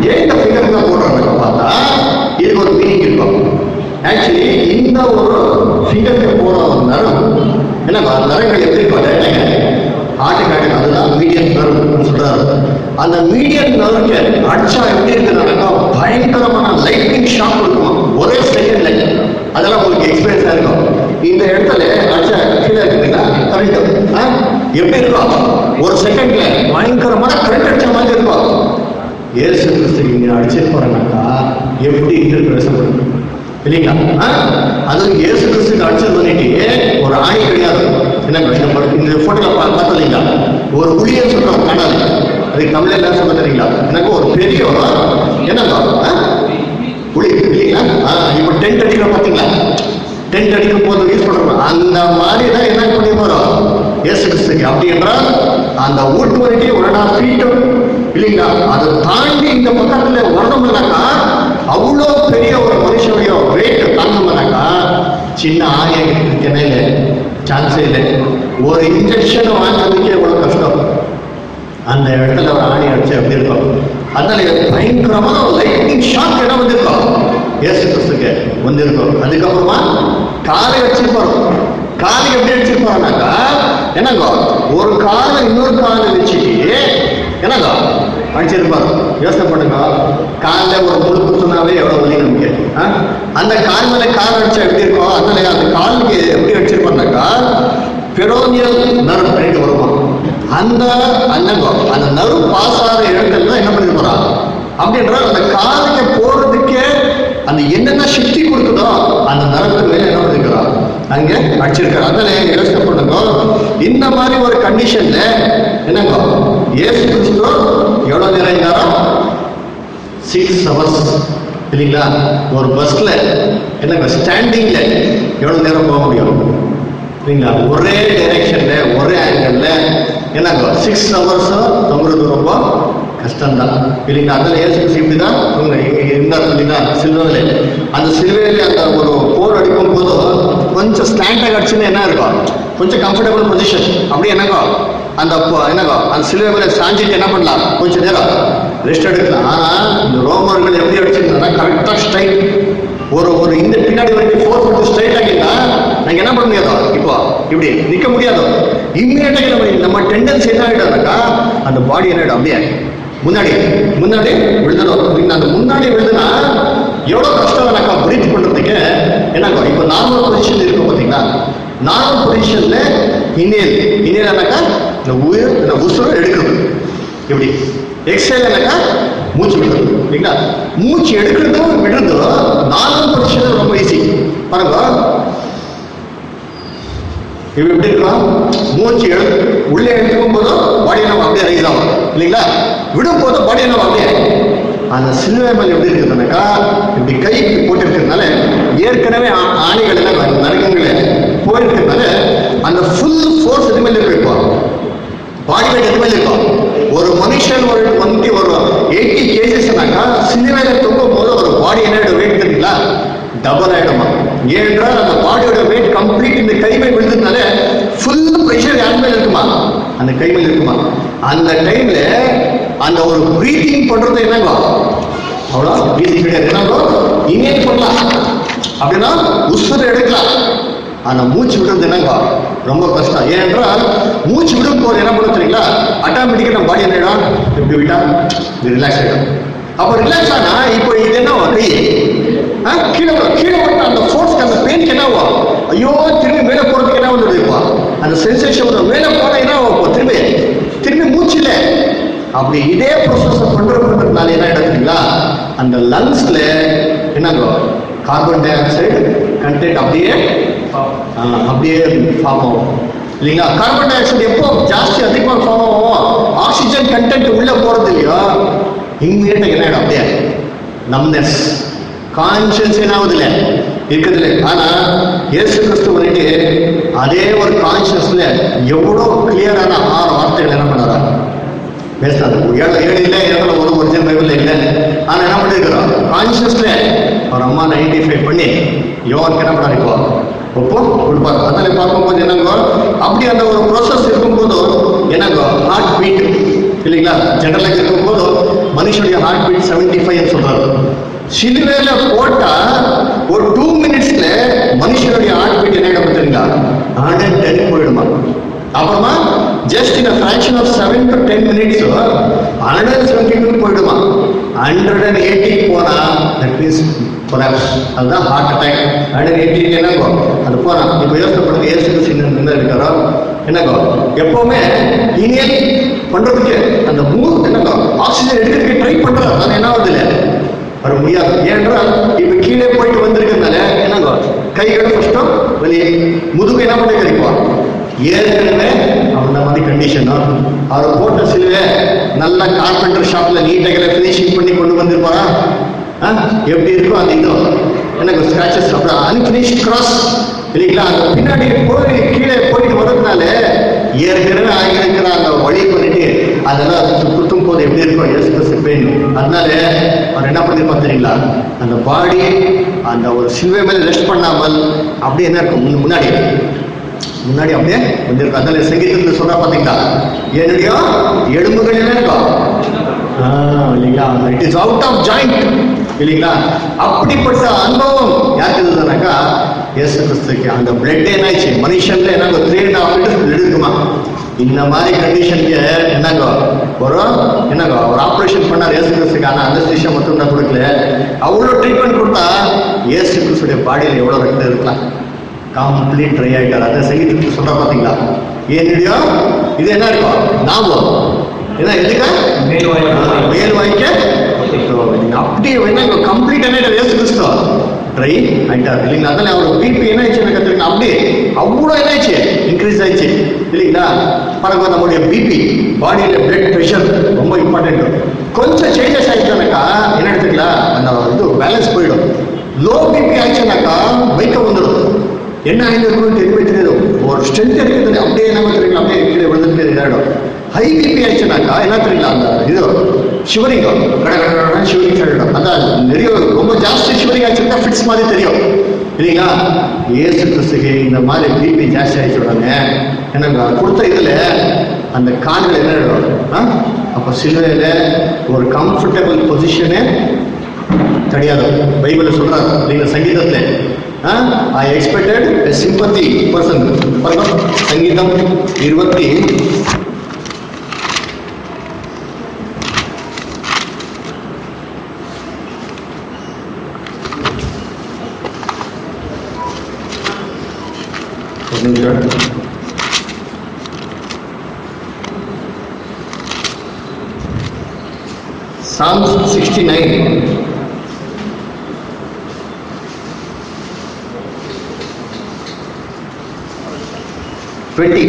ஏன் இந்த ஃபிங்கர் போடுறாங்க பார்த்தா இதுக்கு ஒரு மீனிங் இருக்கும் ஆக்சுவலி இந்த ஒரு ஃபிங்கருக்கு போற ஒரு நரம் என்னப்பா நரங்கள் எப்படி இருக்கும் ஆட்டுக்காட்டு அதுதான் மீடியம் நர்வ் சொல்றாரு அந்த மீடியம் நர்வுக்கு அடிச்சா எப்படி இருக்குன்னாக்கா பயங்கரமான லைட்டிங் ஷாக் இருக்குமா ஒரே செகண்ட்ல அதெல்லாம் உங்களுக்கு எக்ஸ்பீரியன்ஸா இருக்கும் இந்த இடத்துல அடிச்சா கீழே இருக்குங்களா கரெக்ட் எப்படி இருக்கும் ஒரு செகண்ட்ல பயங்கரமான கரெக்ட் அடிச்ச மாதிரி இருக்கும் ஏசு கிறிஸ்து இங்க அடிச்சிருப்பாருனாக்கா எப்படி இன்டர் பேசப்படும் இல்லைங்களா ஆ? அதுவும் இயேசு கிறிஸ்துக்கு அடிச்சது பண்ணிட்டு ஒரு ஆணி கிடையாது என்ன இந்த படம் இந்த போட்டோல பார்த்தோம் இல்லைங்களா ஒரு ஊழியர் சொல்றோம் காணாது அது தமிழ்ல என்ன சொல்ல தெரியுங்களா எனக்கு ஒரு பெரிய என்னங்க ஆ? புளி இல்லைங்களா ஆ, இப்போ டென்ட் அடிக்கிறோம் பார்த்தீங்களா டென்ட் அடிக்கும் போது யூஸ் பண்றோம் அந்த மாதிரி தான் என்ன பண்ணி போறோம் இயேசு கிறிஸ்துக்கு அப்படி என்றால் அந்த ஊட்டு வரைக்கும் ஒரு நாள் ஃபீட்டும் இல்லைங்களா அதை தாண்டி இந்த பக்கத்துல வரணும்னாக்கா அவ்வளோ பெரிய ஒரு மனுஷனுடைய வெயிட் தாங்கணும்னாக்கா சின்ன ஆயத்துக்கு இல்லை சான்ஸே இல்லை ஒரு இன்ஜெக்ஷன் வாங்குறதுக்கே எவ்வளவு கஷ்டம் அந்த இடத்துல ஒரு ஆணி அடிச்சு அப்படி இருக்கும் அதனால இது பயங்கரமான ஒரு லைட்டிங் ஷாக் இடம் வந்திருக்கும் இயேசு கிறிஸ்துக்கு வந்திருக்கும் அதுக்கப்புறமா காலை வச்சிருப்பாரு காலை எப்படி வச்சிருப்பாருனாக்கா என்னங்க ஒரு காலை இன்னொரு காலை வச்சுட்டு என்னங்க அடிச்சிருப்பாரு யோசனை பண்ணுங்க காலில் ஒரு முழு குத்துனாவே எவ்வளவு வலி நமக்கு ஆ? அந்த கால் மேல கால் அடிச்சா எப்படி இருக்கும் அதனால அந்த காலுக்கு எப்படி வச்சிருப்பாருனாக்கா பெரோனியல் நர்வ் பண்ணிட்டு வருவான் அந்த அன்னகம் அந்த நறு பாஸ் ஆகிற இடத்துல தான் என்ன பண்ணி போறான் அப்படின்ற அந்த காலைக்கு போறதுக்கே அந்த என்னென்ன சக்தி கொடுக்குதோ அந்த நரம்பு மேல என்ன பண்ணிருக்கிறான் அங்க அடிச்சிருக்காரு அதனால யோசனை பண்ணுங்க இந்த மாதிரி ஒரு கண்டிஷன்ல என்னங்க ஏசு கிறிஸ்து எவ்வளவு நேரம் இருந்தாரோ சிக்ஸ் ஹவர்ஸ் இல்லைங்களா ஒரு பஸ்ல என்னங்க ஸ்டாண்டிங்ல எவ்வளவு நேரம் போக முடியும் இல்லைங்களா ஒரே டைரக்ஷன்ல ஒரே ஆங்கிள் என்னங்க சிக்ஸ் ஹவர்ஸ் தொங்குறது ரொம்ப கஷ்டம்தான் இல்லைங்களா அதில் ஏசு இப்படி தான் இருந்தார் இல்லைங்களா சில்வரில் அந்த சிலுவையில் அந்த ஒரு போர் அடிக்கும் போது கொஞ்சம் ஸ்லாண்டாக அடிச்சுன்னு என்ன இருக்கும் கொஞ்சம் கம்ஃபர்டபுள் பொசிஷன் அப்படி என்னங்கோ அந்த பொ- என்னங்கோ அந்த சிலுவை மேலே சாஞ்சிட்டு என்ன பண்ணலாம் கொஞ்சம் நேரம் ரெஸ்ட் எடுக்கலாம் ஆனால் இந்த ரோமர்கள் எப்படி அடிச்சிருந்தாங்கன்னா கரெக்டாக ஸ்ட்ரைட் ஒரு ஒரு இந்த பின்னாடி வரைக்கும் ஃபோர் ஃபோர்த்து ஸ்ட்ரைட் ஆகிட்டா நாங்கள் என்ன பண்ண முடியாதோ இப்போ இப்படி நிற்க முடியாதோ இம்மிடியட்டாக நம்ம நம்ம டெண்டன்ஸ் என்ன ஆகிடும்னாக்கா அந்த பாடி என்ன ஆகிடும் அப்படியே முன்னாடி முன்னாடி விழுந்துடும் இந்த அந்த முன்னாடி விழுதுனா எவ்வளோ கஷ்டம்னாக்கா பிரீத் பண்ணுறதுக்கு என்னக்கா இப்போ நார்மல் பொசிஷன் இருக்கும் பார்த்தீங்களா நார்மல் பொசிஷனில் இன்னேல் இன்னேல்னாக்கா இந்த உயிர் இந்த உசுரை எடுக்கிறது இப்படி எக்ஸைல்னாக்கா மூச்சு விடுறது இல்லைங்களா மூச்சு எடுக்கிறதும் விடுறதும் நார்மல் பொசிஷன் ரொம்ப ஈஸி பாருங்க இவன் எப்படி இருக்கலாம் மூச்சு எடு உள்ளே எடுக்கும் போதும் பாடி நம்ம அப்படியே ரைஸ் ஆகும் இல்லைங்களா விடும் போதும் பாடி நம்ம அப்படியே அந்த சிலுவை மேல் எப்படி இருக்குதுனாக்கா இப்படி கை போட்டு இருக்கிறதுனால ஏற்கனவே ஆ- ஆணிகள் எல்லாம் நரகங்கள போயிருக்கிறதுனால அந்த ஃபுல் ஃபோர்ஸ் எது மேல இருக்கு இப்போ பாடி வெயிட் எது மேல இருக்கும் ஒரு மனுஷன் ஒரு வந்து ஒரு எயிட்டி கேஜஸ்னாக்கா சிலுவையில தொங்கும் போது ஒரு பாடி என்ன வெயிட் தெரியுங்களா டபுள் ஆயிடுமா ஏனென்றால் அந்த பாடியோட வெயிட் கம்ப்ளீட் இந்த கை மேல் விழுந்ததுனால ஃபுல் ப்ரெஷர் யார் மேல இருக்குமா அந்த கை மேல இருக்குமா அந்த டைம்ல அந்த ஒரு ப்ரீத்திங் பண்றது என்னங்க அவ்வளோ ஈஸி கிடையாது என்னங்கோ இனியேட் பண்ணலாம் அப்படின்னா உசுறு எடுக்கலாம் ஆனா மூச்சு விடுறது என்னங்க ரொம்ப கஷ்டம் ஏனென்றால் மூச்சு விடும் போது என்ன பண்ண தெரியுங்களா ஆட்டோமேட்டிக்கா நம்ம பாடி என்ன இப்படி விட்டா இது ரிலாக்ஸ் ஆகிடும் அப்போ ரிலாக்ஸ் ஆனா இப்போ இது என்ன கை ஆ, கீழே வரும். கீழே வந்து அந்த ஃபோர்ஸ்க்கு அந்த பெயின்க்கு என்ன ஆகும் ஐயோ திரும்பி மேலே போறதுக்கு என்ன வந்து இப்போ அந்த சென்சேஷன் வந்து மேலே போனா என்ன ஆகும் இப்போ திரும்பி திரும்பி மூச்சு இல்லை அப்படி இதே ப்ரொசஸ் பண்றதுனால என்ன எடுத்தீங்களா அந்த லங்ஸ்ல என்னங்க கார்பன் டை ஆக்சைடு கண்டென்ட் அப்படியே ஆ, அப்படியே ஃபார்ம் ஆகும் இல்லைங்களா கார்பன் டை ஆக்சைடு எப்போ ஜாஸ்தி அதிகமாக ஃபார்ம் ஆகும் ஆக்சிஜன் கண்டென்ட் உள்ள போறது இல்லையோ இம்மீடியட்டாக என்ன ஆகிடும் அப்படியே நம்னஸ் கான்சியன்ஸ் என்ன ஆகுதுல இருக்குதுல ஆனா இயேசு கிறிஸ்து வந்துட்டு அதே ஒரு கான்சியஸ்ல எவ்வளோ கிளியரான ஆறு வார்த்தைகள் என்ன பண்ணாரா பேசாது ஏழு ஏழு இல்லை ஏழு ஒரு ஒரிஜினல் பைபிள் இல்லை ஆனா என்ன பண்ணிருக்கிறோம் கான்சியஸ்ல ஒரு அம்மா நைன்டி ஃபைவ் பண்ணி யோகனுக்கு என்ன பண்ணாரு இப்போ ஒப்போ கொடுப்பாரு அதனால பார்க்கும்போது என்னங்கோ அப்படி அந்த ஒரு ப்ரோசஸ் இருக்கும்போது என்னங்கோ ஹார்ட் பீட் இல்லைங்களா ஜெனரலாக இருக்கும்போது மனுஷ மனுஷனுடைய ஹார்ட் பீட் செவன்டி ஃபைவ் சொல்றாரு சிலுவையில போட்டா ஒரு டூ மினிட்ஸ்ல மனுஷனுடைய ஹார்ட் பீட் என்ன பண்ணுறீங்களா ஹண்ட்ரட் டென் போயிடுமா அப்புறமா just in fraction of seven to ten minutes hundred seventy two போயிடுமா ஹண்ட்ரட் அண்ட் எயிட்டி போனா தட் மீன்ஸ் கொலாப்ஸ் அதுதான் ஹார்ட் அட்டாக் ஹண்ட்ரட் எயிட்டி என்னங்கோ அது போனா இப்போ யோசனை பண்ணுங்க ஏசு கிறிஸ்து இருக்காரோ என்னங்கோ எப்பவுமே இனியல் பண்றதுக்கு அந்த மூ என்னங்கோ ஆக்சிஜன் எடுக்கிறதுக்கு ட்ரை பண்றாரு அது என்ன ஆகுது இல்லை வர முடியாது ஏனென்றால் இப்ப கீழே போயிட்டு வந்திருக்கிறதுனால என்னங்கோ கைகளை ஃபர்ஸ்டும் வெளியே முதுகு என்ன பண்ணி கிடைக்கும் ஏற்கனவே அந்த மாதிரி கண்டிஷன் அவர் போட்ட சிலுவை நல்ல கார்பெண்டர் ஷாப்ல நீட்டாக ஃபினிஷிங் பண்ணி கொண்டு வந்திருப்பாரா ஆ? எப்படி இருக்கும் அந்த இது எனக்கு ஸ்கிராச்சஸ் அப்புறம் அன்பினிஷ் கிராஸ் இல்லைங்களா அந்த பின்னாடி போய் கீழே போயிட்டு வர்றதுனால ஏற்கனவே ஆகியிருக்கிற அந்த வழி பண்ணிட்டு அதெல்லாம் சு- குத்தும் போது எப்படி இருக்கும் எஸ் எஸ் பெயின் அதனால அவர் என்ன பண்ணிருப்பார் தெரியுங்களா அந்த பாடி அந்த ஒரு சிலுவை மேல ரெஸ்ட் பண்ணாமல் அப்படியே என்ன இருக்கும் முன்ன- முன்னாடி முன்னாடி அப்படியே வந்திருக்கும் அதனால சங்கீதத்தில் சொல்றா பாத்தீங்களா என்னுடைய எலும்புகள் என்ன இருக்கும் ஆ, இல்லைங்களா it is out of joint இல்லைங்களா அப்படிப்பட்ட அனுபவம் யாருக்கு இருந்ததுனாக்கா இயேசு கிறிஸ்துக்கு அந்த பிளட் என்னாச்சு மனுஷன்ல என்னங்க three and half litre blood இருக்குமா இந்த மாதிரி கண்டிஷனுக்கு என்னங்க ஒரு என்னங்க ஒரு ஆப்ரேஷன் பண்ணார் இயேசு கிறிஸ்துக்கு ஆனால் அந்த விஷயம் மட்டும் தான் கொடுக்கல அவ்வளோ ட்ரீட்மெண்ட் கொடுத்தா இயேசு கிறிஸ்துடைய பாடியில் எவ்வளோ ரத்தம் இருக்கலாம் கம்ப்ளீட் ட்ரை ஆயிட்டார் அதை சங்கீதத்துக்கு சொல்ற பாத்தீங்களா ஏன்டியோ இது என்ன இருக்கும் ஞாபகம் என்ன எதுக்கு மேல் வாய்க்க. மேல் வாய்க்க நீங்க அப்படியே என்ன கம்ப்ளீட் என்ன இயேசு கிறிஸ்து ட்ரை ஆயிட்டார் இல்லைங்களா அதனால அவர் பிபி என்ன ஆயிடுச்சு எனக்கு தெரியுங்க அப்படியே அவ்வளோ என்ன ஆயிடுச்சு இன்க்ரீஸ் ஆயிடுச்சு இல்லைங்களா பாருங்க நம்மளுடைய பிபி பாடியில பிளட் ப்ரெஷர் ரொம்ப இம்பார்ட்டன்ட் கொஞ்சம் சேஞ்சஸ் ஆயிடுச்சுனாக்கா என்ன எடுத்துக்கலாம் அந்த இது பேலன்ஸ் போயிடும் லோ பிபி ஆயிடுச்சுனாக்கா வைக்க வந்துடும் என்ன ஆயிருக்கும் தெரியுமே தெரியாது ஒரு ஸ்ட்ரென்த் இருக்குது அப்படியே நம்ம தெரியுங்களா அப்படியே கீழே விழுந்துட்டு இதாயிடும் ஹை பிபி ஆயிடுச்சுனாக்கா என்ன தெரியல அந்த இது ஷிவரிங் கட கட கடன்னு ஷிவரிங் ஆகிடும் அதான் நிறைய ரொம்ப ஜாஸ்தி ஷிவரிங் ஆச்சுன்னா ஃபிட்ஸ் மாதிரி தெரியும் இல்லைங்களா ஏசு கிறிஸ்துக்கு இந்த மாதிரி பிபி ஜாஸ்தி ஆயிடுச்சு உடனே எனக்கு கொடுத்த இதுல அந்த கால்கள் என்ன ஆயிடும் ஆ? அப்போ சிலுவையில ஒரு கம்ஃபர்டபுள் பொசிஷனே கிடையாது பைபிள் சொல்றாரு நீங்க சங்கீதத்துல ஐ எக்ஸ்பெக்டட் சிம்பத்தி பர்சன் சங்கீதம் இருபத்தி ஒரு நிமிஷம். Psalms 69 20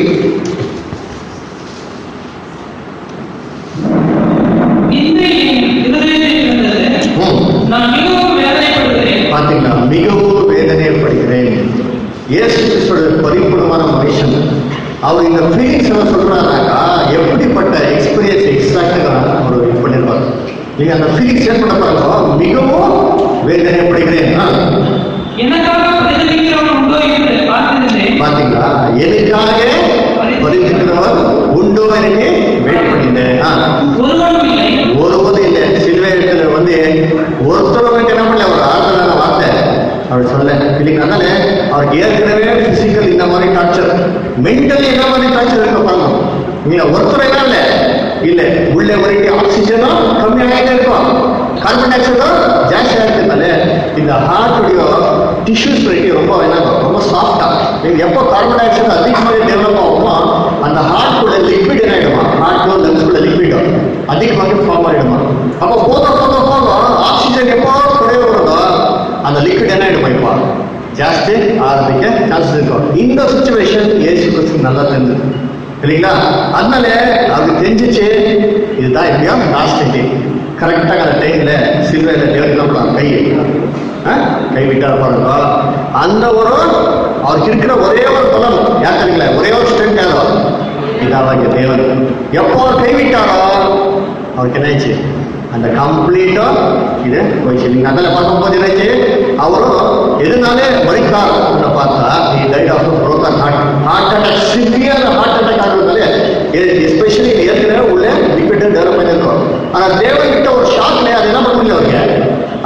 நிந்தை என் இருதயத்தில் இருந்தது. ம். நான் மிகவும் வேதனைப்படுகிறேன் பாத்தீங்களா மிகவும் வேதனைப்படுகிறேன் இயேசு கிறிஸ்துவோட பரிபூர்ணமான மனுஷன் அவர் இந்த ஃபீலிங்ஸ் எல்லாம் சொல்றாருனாக்கா எப்படிப்பட்ட எக்ஸ்பீரியன்ஸ் எக்ஸாக்டாக அவர் இது பண்ணிருப்பார் நீங்க அந்த ஃபீலிங்ஸ் ஏற்பட பாருங்க மிகவும் வேதனைப்படுகிறேன் ஆ, எனக்காக பரிதவிக்கிறவன் உண்டோ என்று பார்த்திருந்தேன் பாத்தீங்களா எனக்காக பரிந்துக்கிறவர் உண்டோ எனக்கு வெயிட் பண்ணிட்டேன் ஆ, ஒருவனும் இல்லை ஒருபோதும் இல்லை சிலுவை இடத்துல வந்து ஒருத்தரும் வந்து என்ன பண்ணல ஒரு ஆறுதலான வார்த்தை அவர் சொல்ல இல்லைங்க அதனால அவருக்கு ஏற்கனவே பிசிக்கல் இந்த மாதிரி டார்ச்சர் மென்டலி என்ன மாதிரி டார்ச்சர் இருக்க பாருங்க நீங்க ஒருத்தர் என்ன இல்லை இல்ல உள்ள வரைக்கும் ஆக்சிஜனும் கம்மியாகிட்டே இருக்கும் கார்பன் டை ஆக்சைடும் ஜாஸ்தியாக இருக்கிறதுனால இந்த ஹார்ட்டுடைய டிஷ்யூஸ் வரைக்கும் ரொம்ப என்ன ரொம்ப சாஃப்டா நீங்க எப்போ கார்பன் டை ஆக்சைடு அதிகமாக டெவலப் ஆகுமோ அந்த ஹார்ட்டுக்குள்ள லிக்விட் என்ன ஆயிடுமா ஹார்ட்டோ லங்ஸ்குள்ள லிக்விட் அதிகமாக ஃபார்ம் ஆயிடுமா அப்போ போக போக போக ஆக்சிஜன் எப்போ குறைய வருதோ அந்த லிக்விட் என்ன ஆயிடுமா இப்போ ಜಾಸ್ತಿ ಆರೋಗ್ಯಕ್ಕೆ ಚಾನ್ಸಸ್ இருக்கும் இந்த சுச்சுவேஷன் ஏசு கிறிஸ்து நல்லா தெரிஞ்சது இல்லைங்களா அதனால அவருக்கு தெரிஞ்சிச்சு இதுதான் எப்படியோ லாஸ்ட் டே கரெக்டாக அந்த டைம்ல சில்வையில தேவன் கை ஆ? கை விட்டார் பாருங்க அந்த ஒரு அவருக்கு இருக்கிற ஒரே ஒரு பலம் யார் தெரியல ஒரே ஒரு ஸ்ட்ரென்த் யாரோ இதாவாங்க தேவன் எப்போ அவர் கைவிட்டாரோ அவருக்கு என்னாச்சு அந்த கம்ப்ளீட்டா இது போயிடுச்சு நீங்க அதில் பார்க்கும்போது என்னாச்சு அவரும் எதுனாலே மறித்தார் அப்படின்னு பார்த்தா he died of a broken heart heart attack severe heart attack ஆகுறதுனால எஸ்பெஷலி ஏற்கனவே உள்ள லிக்விட் டெவலப் பண்ணியிருக்கோம் ஆனா தேவன் கிட்ட ஒரு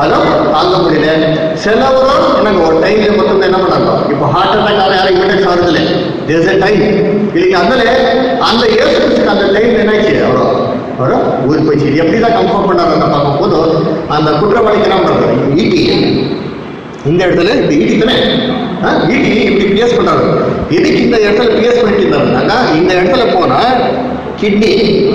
அதுவும் தாங்க முடியல சிலவரும் எனக்கு ஒரு டைம்ல மட்டும் என்ன பண்ணாங்க இப்போ ஹார்ட் அட்டாக் ஆன யாரும் இமிடெக்ஸ் ஆகுறதில்ல தேர்ஸ் எ டைம் இல்லைங்க அதனால அந்த இயேசுக்கு அந்த டைம் என்னாச்சு அவரோ அவரோ ஊருக்கு போயிடுச்சு இது எப்படி தான் கம்ஃபர்ட் பண்ணாரு பார்க்கும்போது அந்த குற்றவாளிக்கு என்ன பண்றாரு ஈட்டி இந்த இடத்துல இந்த ஈட்டி தானே ஆ, ஈட்டி இப்படி பிஎஸ் பண்றாரு எதுக்கு இந்த இடத்துல பிஎஸ் பண்ணிட்டு இருந்தாருனாக்கா இந்த இடத்துல போனா கிட்னி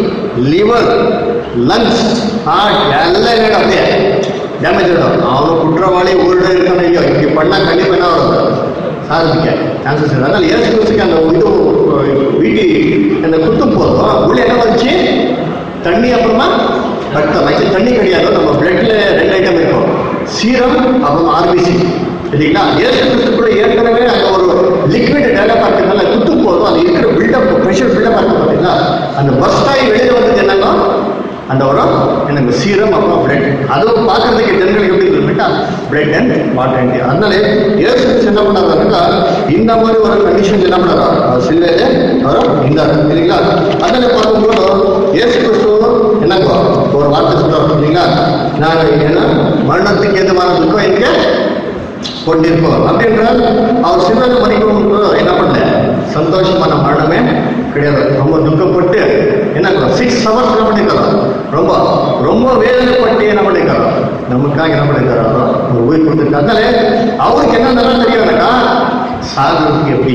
லிவர் லங்ஸ் ஹார்ட் எல்லாம் என்ன அப்படியே டேமேஜ் ஆகிடும் அவனும் குற்றவாளி ஊரில் இருக்கான ஐயோ இப்படி பண்ணா கண்டிப்பா என்ன வரும் சாதிக்க சான்சஸ் இருக்கு அதனால ஏசு கிறிஸ்துக்கு அந்த இது வீட்டி அந்த குத்தும் போதும் உள்ள என்ன வந்துச்சு தண்ணி அப்புறமா ரத்தம் ஆக்சுவலி தண்ணி கிடையாது நம்ம பிளட்ல ரெண்டு ஐட்டம் இருக்கும் சீரம் அப்புறம் ஆர்பிசி இல்லைங்களா ஏசு கிறிஸ்துக்குள்ள ஏற்கனவே அங்க ஒரு லிக்விட் டெவலப் ஆகிறதுனால குத்து போதும் அது இருக்கிற பில்டப் ப்ரெஷர் பில்டப் ஆகுது பார்த்தீங்களா அந்த பஸ்ட் ஆகி வெளியில வந்தது என்னன்னா அந்த உரம் எனக்கு சீரம் அப்புறம் பிளட் அதுவும் பார்க்கறதுக்கு ஜனங்களுக்கு எப்படி இருக்குன்னா பிளட் அண்ட் வாட்டர் அண்ட் அதனால ஏசு கிறிஸ்து என்ன பண்ணாருன்னா இந்த மாதிரி ஒரு கண்டிஷன் என்ன பண்ணாரா சில்வேல அவர் இருந்தார் இல்லைங்களா அதனால பார்க்கும்போது ஏசு கிறிஸ்து என்னங்க ஒரு வார்த்தை சொல்றாரு இல்லைங்களா நான் என்ன மரணத்துக்கு எதுவான துக்கம் எங்க கொண்டிருப்போம் அப்படின்றால் அவர் சிவன் மணிக்கும் என்ன பண்ணல சந்தோஷமான மரணமே கிடையாது ரொம்ப துக்கப்பட்டு என்ன சிக்ஸ் ஹவர்ஸ் என்ன பண்ணிருக்காரோ ரொம்ப ரொம்ப வேதனைப்பட்டு என்ன பண்ணிருக்காரோ நமக்காக என்ன பண்ணிருக்காரோ ஒரு உயிர் கொடுத்துருக்காரு அதனால அவருக்கு என்ன நல்லா தெரியும்னாக்கா சாகிறதுக்கு எப்படி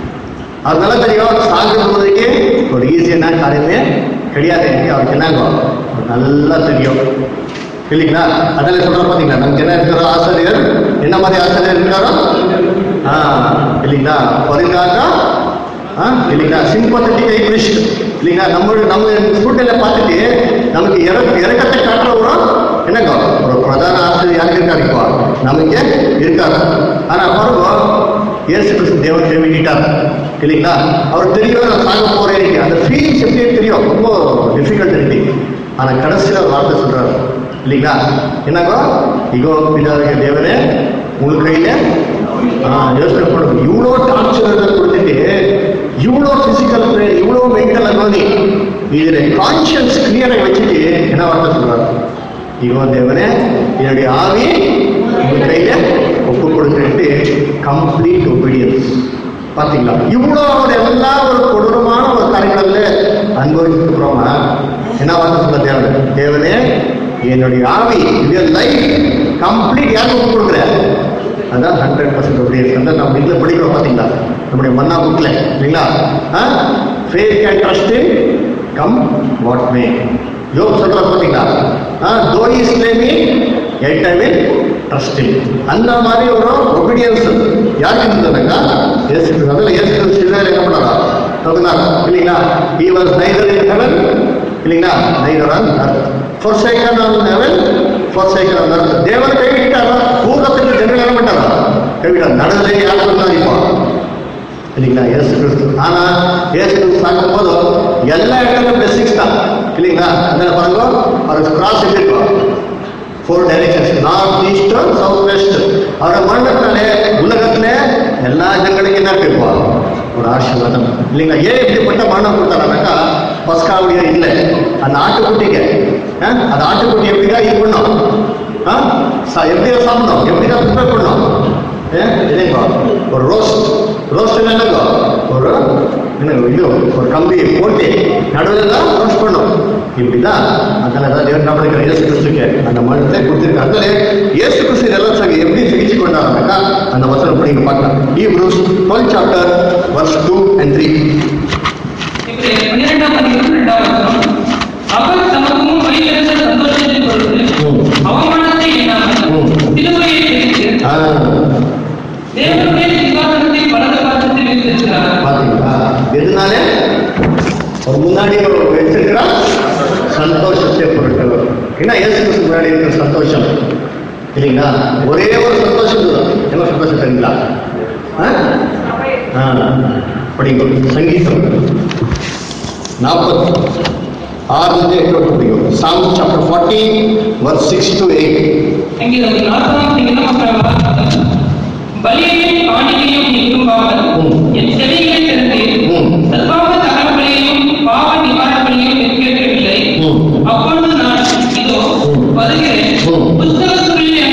அது நல்லா தெரியும் சாகிறதுக்கு ஒரு ஈஸியான காரியமே கிடையாது எனக்கு அவருக்கு என்னங்க நல்லா தெரியும் இல்லைங்களா அதில் சொல்ற பார்த்தீங்களா நமக்கு என்ன இருக்கிற ஆசிரியர் என்ன மாதிரி ஆசிரியர் இருக்காரோ ஆ இல்லைங்களா பரிகாக்கா ஆ இல்லைங்களா சிம்பத்தட்டிக் இங்கிலீஷ் இல்லைங்களா நம்ம நம்ம ஸ்டூடெண்ட்ல பார்த்துட்டு நமக்கு இறக்க இறக்கத்தை காட்டுறவரும் என்னங்க ஒரு பிரதான ஆசிரியர் யாருக்கு இருக்காரு இப்போ நமக்கு இருக்காரு ஆனா பாருங்க இயேசு கிறிஸ்து தேவன் தேவிட்டார் இல்லைங்களா அவர் தெரியும் நான் சாக போறேன் இன்னைக்கு. அந்த ஃபீலிங்ஸ் எப்படி தெரியும் ரொம்ப டிஃபிகல்ட் இருக்கு ஆனா கடைசியில் ஒரு வார்த்தை சொல்றாரு இல்லைங்களா என்னங்கோ இகோ பிதாவிய தேவனே உங்க கையில ஆ, யோசனை பண்ணுங்க இவ்வளோ டார்ச்சர் கொடுத்துட்டு இவ்வளோ பிசிக்கல் பெயின் இவ்வளோ மென்டல் அனுமதி இதுல கான்சியன்ஸ் கிளியரை வச்சுட்டு என்ன வார்த்தை சொல்றாரு இகோ தேவனே என்னுடைய ஆவி உங்க கையில ஒப்பு கொடுத்துட்டு கம்ப்ளீட் ஒபீடியன்ஸ் பாத்தீங்களா இவ்வளோ ஒரு எல்லா ஒரு கொடூரமான ஒரு காரியங்கள்ல அனுபவிச்சுட்டு அப்புறமா என்ன வார்த்தை சொல்ல தேவன் தேவனே என்னுடைய ஆவி லைஃப் கம்ப்ளீட் யாருக்கு ஒப்பு கொடுக்குற அதான் ஹண்ட்ரட் பர்சன்ட் ஒபீடியன்ஸ் அந்த நம்ம இதில் படிக்கிறோம் பாத்தீங்களா நம்முடைய மன்னா புக்ல இல்லைங்களா faith can trust in come what may yoke சொல்ற பாத்தீங்களா தோ இஸ் நேமி எட் ஐ வில் ட்ரஸ்ட் அந்த மாதிரி ஒரு ஒபீடியன்ஸ் யாருக்கு இருந்ததுனாக்கா இயேசு கிறிஸ்து. அதுல இயேசு கிறிஸ்து சிலுவையில என்ன பண்ணாரா தொகுனார் இல்லைங்களா he was neither in heaven இல்லைங்களா neither on earth forsaken on heaven forsaken on earth தேவன் கைவிட்டாரா பூர்வத்துக்கு ஜனங்கள் என்ன பண்ணாரா கைவிட்டார் நடுவில் யார் பண்ணார் இப்போ இல்லைங்களா இயேசு கிறிஸ்து ஆனா இயேசு கிறிஸ்து பார்க்கும் போது எல்லா இடத்துலயும் பிளெஸிங்ஸ் தான் இல்லைங்களா அதனால பாருங்க அவருக்கு கிராஸ் இருக்கும் four directions north east south west அவரை மரணத்தினாலே உலகத்துல எல்லா ஜனங்களுக்கும் என்ன கேட்பா ஒரு ஆசீர்வாதம் இல்லைங்களா ஏன் இப்படிப்பட்ட மரணம் கொடுத்தாருனாக்கா பஸ்காவுடைய இல்லை அந்த ஆட்டுக்குட்டிக்கு ஆ, அந்த ஆட்டுக்குட்டி எப்படிதான் இது பண்ணும் ஆ? சா- எப்படிதான் சாப்பிடணும் எப்படிதான் ப்ரிப்பேர் பண்ணணும் ஏ, இல்லைங்களா ஒரு ரோஸ்ட் ரோஸ்ட் என்னங்க ஒரு என்ன இது ஒரு கம்பி போட்டு நடுவில் தான் ரோஸ்ட் பண்ணும் இப்படிதான் அதனால தான் தேவன் நம்மளுக்கு இயேசு கிறிஸ்துக்கு அந்த மனத்தை கொடுத்துருக்கு அதனால இயேசு கிறிஸ்து எல்லாம் சங்க எப்படி சிகிச்சை கொண்டாடுறாங்கக்கா அந்த வசனம் படிங்க பார்க்கலாம் Hebrews twelve chapter verse two and three இப்படி பன்னிரெண்டாம் அதிகாரம் இரண்டாவது வசனம். அவர் தமக்கும் வைத்திருந்த சந்தோஷத்தின் பொருட்டு ம். அவமானத்தை எண்ணாமல் ம். சிலுவையை பிடித்து தேவனுடைய சிங்காசனத்தை வலது பாசத்தில் வைத்திருக்கிறார் பாத்தீங்களா எதனால ஒரு முன்னாடி ஒரு வச்சிருக்கிறா சந்தோஷத்தை பொருட்டு ஏன்னா இயேசு கிறிஸ்து முன்னாடி இருக்கிற சந்தோஷம் இல்லைங்களா ஒரே ஒரு சந்தோஷம் தான் என்ன சந்தோஷம் தெரியுங்களா ஆ? ஆ, படிங்க சங்கீதம் நாற்பத்தி ஆறுலேருந்து எட்டு படிக்கும் Psalm chapter forty verse six to eight இங்கே ஒரு நாற்பதாம் அதிகாரம் பலியையும் காணிக்கையும் நீ விரும்பாமல் ம். என் செவிகளை திறந்தேன் ம். சர்வாக தகன பலியையும் பாவ நிவாரண பலியையும் என் கேட்கவில்லை ம். அப்பொழுது நான் இதோ ம். வருகிறேன் ம். புஸ்தகத்துக்குள்ளே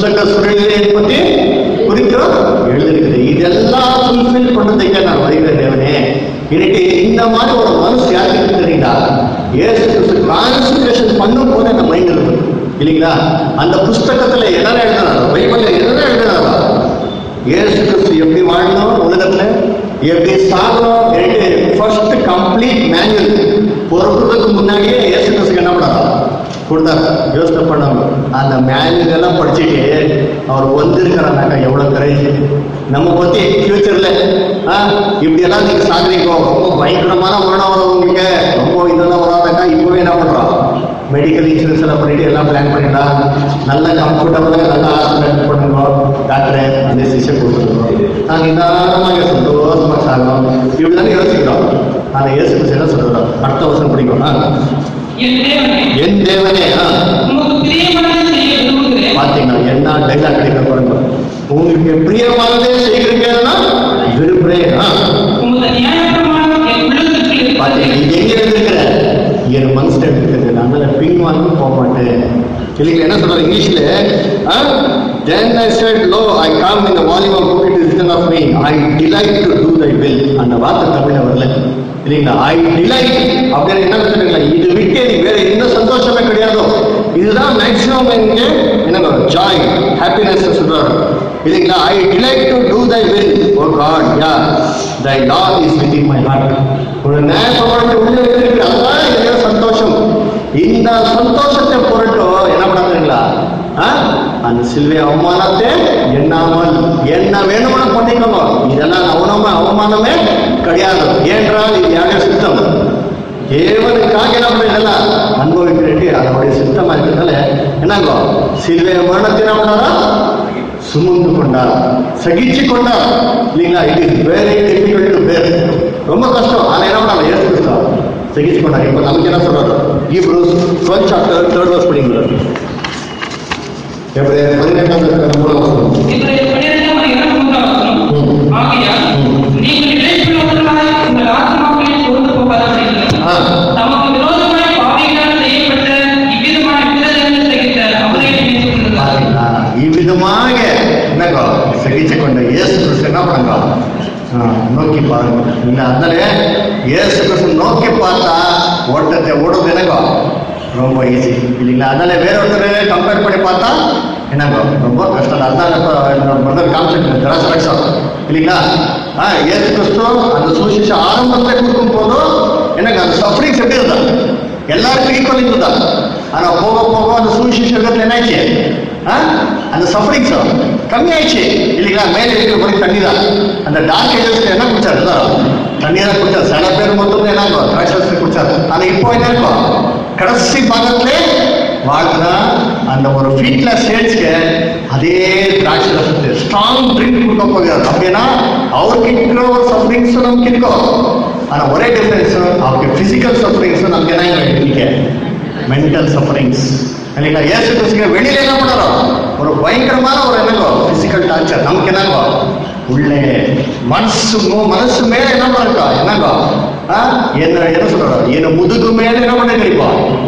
புஸ்தக சுழலியை பத்தி குறித்து எழுதிருக்குது இதெல்லாம் ஃபுல்ஃபில் பண்ணதுக்கு நான் வருகிறேன் தேவனே இன்னைக்கு இந்த மாதிரி ஒரு மனசு யாருக்கு தெரியுங்களா ஏசு கிறிஸ்து கான்சன்ட்ரேஷன் பண்ணும் போது அந்த மைண்ட் இருக்கும் இல்லைங்களா அந்த புஸ்தகத்துல என்ன எழுதினாரோ பைபிள்ல என்ன எழுதினாரோ ஏசு கிறிஸ்து எப்படி வாழணும் உலகத்துல எப்படி சாகணும் என்று ஃபர்ஸ்ட் கம்ப்ளீட் மேனுவல் பொறுப்புக்கு முன்னாடியே ஏசு கிறிஸ்து என்ன பண்ணாரோ கொடுத்தாரு யோசனை பண்ணாங்க அந்த மேனுவல் எல்லாம் படிச்சுட்டு அவர் வந்திருக்கிறாங்க எவ்வளவு கரேஜ் நம்ம பத்தி ஃபியூச்சர்ல இப்படி எல்லாம் நீங்க சாகுறீங்க ரொம்ப பயங்கரமான மரணம் வரும் உங்களுக்கு ரொம்ப இதெல்லாம் வராதாக்கா இப்பவே என்ன பண்றோம் மெடிக்கல் இன்சூரன்ஸ் எல்லாம் பண்ணிட்டு எல்லாம் பிளான் பண்ணிடலாம் நல்ல கம்ஃபர்டபுளாக நல்லா ஹாஸ்பிட்டல் பண்ணுங்க டாக்டர் அந்த சிஷை கொடுத்துருக்கோம் நாங்கள் நிதானமாக சந்தோஷமாக சாகணும் இப்படி தானே யோசிக்கிறோம் ஆனால் இயேசு கிறிஸ்து என்ன சொல்றோம் அடுத்த வருஷம் பிடிக்கும் ஆ. என் தேவனே என் தேவனே ஆ. உமக்கு பிரியமானதை செய்ய விரும்புகிறேன் பாத்தீங்கன்னா என்ன டைலாக் கிடைக்க பாருங்க உங்களுக்கு பிரியமானதே செய்கிறீங்கன்னா விரும்புறேன் ஆ. உமது நியாயப்பிரமாணம் என் உள்ளத்துக்கு பாத்தீங்கன்னா இருக்கிறது. இது எங்க இருக்கிற என் மனசுல இருக்குது அதனால பின் வாங்கி போக மாட்டேன் இல்லைங்களா என்ன சொல்றாரு இங்கிலீஷ்ல then I said lo I come in the volume of book it is written of me I delight to do thy will அந்த வார்த்தை தமிழ்ல வரல இல்லைங்களா ஐ டிலைட் அப்படின்னு என்ன சொல்றீங்களா இது விட்டு எனக்கு வேற எந்த சந்தோஷமே கிடையாதோ இதுதான் மேக்சிமம் எங்க என்ன ஜாய் ஹாப்பினஸ் சொல்றாரு இல்லைங்களா I delight to do thy will O God yea thy law is within my heart ஒரு நேசமான உள்ள இருக்கு அதுதான் என்னோட சந்தோஷம் இந்த சந்தோஷத்தை பொருட்டு என்ன பண்ணாங்களா அந்த சில்வை அவமானத்தை எண்ணாமல் என்ன வேணும்னு பண்ணிக்கோங்க இதெல்லாம் அவனமா அவமானமே கிடையாது ஏன்றால் இது யாருடைய சித்தம் தேவனுக்காக என்ன பண்ணலாம் அனுபவிக்கிறேன் அதனுடைய சித்தமா இருக்கிறதால என்னங்கோ சிலுவை மரணத்தை என்ன பண்ணாரா சுமந்து கொண்டார் சகிச்சு கொண்டார் இல்லைங்களா இது வெரி டிஃபிகல்ட் டு பேர் ரொம்ப கஷ்டம் ஆனா என்ன பண்ணாங்க ஏசு கிறிஸ்து சகிச்சு கொண்டார் இப்போ நமக்கு என்ன சொல்றாரு Hebrews twelve chapter third verse படிக்கிறார் எப்படி பதினெட்டாம் அதிகாரம் மூணாம் வசனம். இவருடைய பன்னிரண்டாம் அதிகாரம் மூன்றாம் வசனம். ம். ஆகையால் ம். நீங்கள் இழைப்புள்ளவர்களாய் உங்கள் ஆத்மாக்களை சோர்ந்து போகாதபடிக்கு ஆ. தமக்கு விரோதமாய் பாவிகளால் செய்யப்பட்ட இவ்விதமான விரோதங்கள் சகித்த அவரை நினைத்துக் கொள்ளுங்கள் பாத்தீங்களா? இவ்விதமாக என்னங்கோ சகிச்சு கொண்ட இயேசு கிறிஸ்து என்ன பண்ணுங்க ஆ, நோக்கி பாருங்க இல்ல அதனால இயேசு கிறிஸ்து நோக்கி பார்த்தா ஓட்டத்தை ஓடுறது என்னங்கோ ரொம்ப ஈஸி இல்லைங்களா அதனால வேற ஒருத்தர் கம்பேர் பண்ணி பார்த்தா என்னங்கோ ரொம்ப கஷ்டம் அதான் இப்போ பிரதர் காமிச்சிட்டு திராசரக்ஷம் இல்லைங்களா ஆ இயேசு கிறிஸ்து அந்த சுவிசேஷ ஆரம்பத்தில் கொடுக்கும் போதும் எனக்கு அந்த சஃபரிங்ஸ் எப்படி இருந்தா எல்லாருக்கும் ஈக்குவல் இருந்ததா ஆனா போக போக அந்த சுவிசேஷத்தில் என்ன ஆச்சு ஆ? அந்த சஃபரிங்ஸ் கம்மி ஆயிடுச்சு இல்லைங்களா மேலே இருக்கிற படி தண்ணி தான் அந்த டார்க் ஏஜஸ்ல என்ன குடிச்சாரு அதான் தண்ணி தான் குடிச்சாரு சில பேர் மொத்தம் என்ன திராட்சரசத்தை குடிச்சாரு ஆனா இப்போ என்ன இருக்கும் கடைசி பாகத்திலே வாழ்ந்தா அந்த ஒரு ஃபீட்ல ஸ்டேஜ்க்கு அதே திராட்சை ரசத்தை ஸ்ட்ராங் ட்ரிங்க் கொடுக்க போகிறார் அப்படின்னா அவருக்கு இருக்கிற ஒரு சஃபரிங்ஸ் நமக்கு இருக்கும் ஆனா ஒரே டிஃபரன்ஸ் அவருக்கு பிசிக்கல் சஃபரிங்ஸ் நமக்கு என்ன இருக்கு மென்டல் சஃபரிங்ஸ் இல்லைங்களா ஏசு கிறிஸ்துக்கு வெளியில என்ன பண்ணுறோம் ஒரு பயங்கரமான ஒரு என்னங்கோ பிசிக்கல் டார்ச்சர் நமக்கு என்னங்கோ உள்ளே மனசு மு- மனசு மேல என்ன பண்ணிருக்கா என்னங்கோ ஆ? என்ன என்ன சொல்றோம் என்ன முதுகு மேல என்ன பண்ணி கிடைப்பா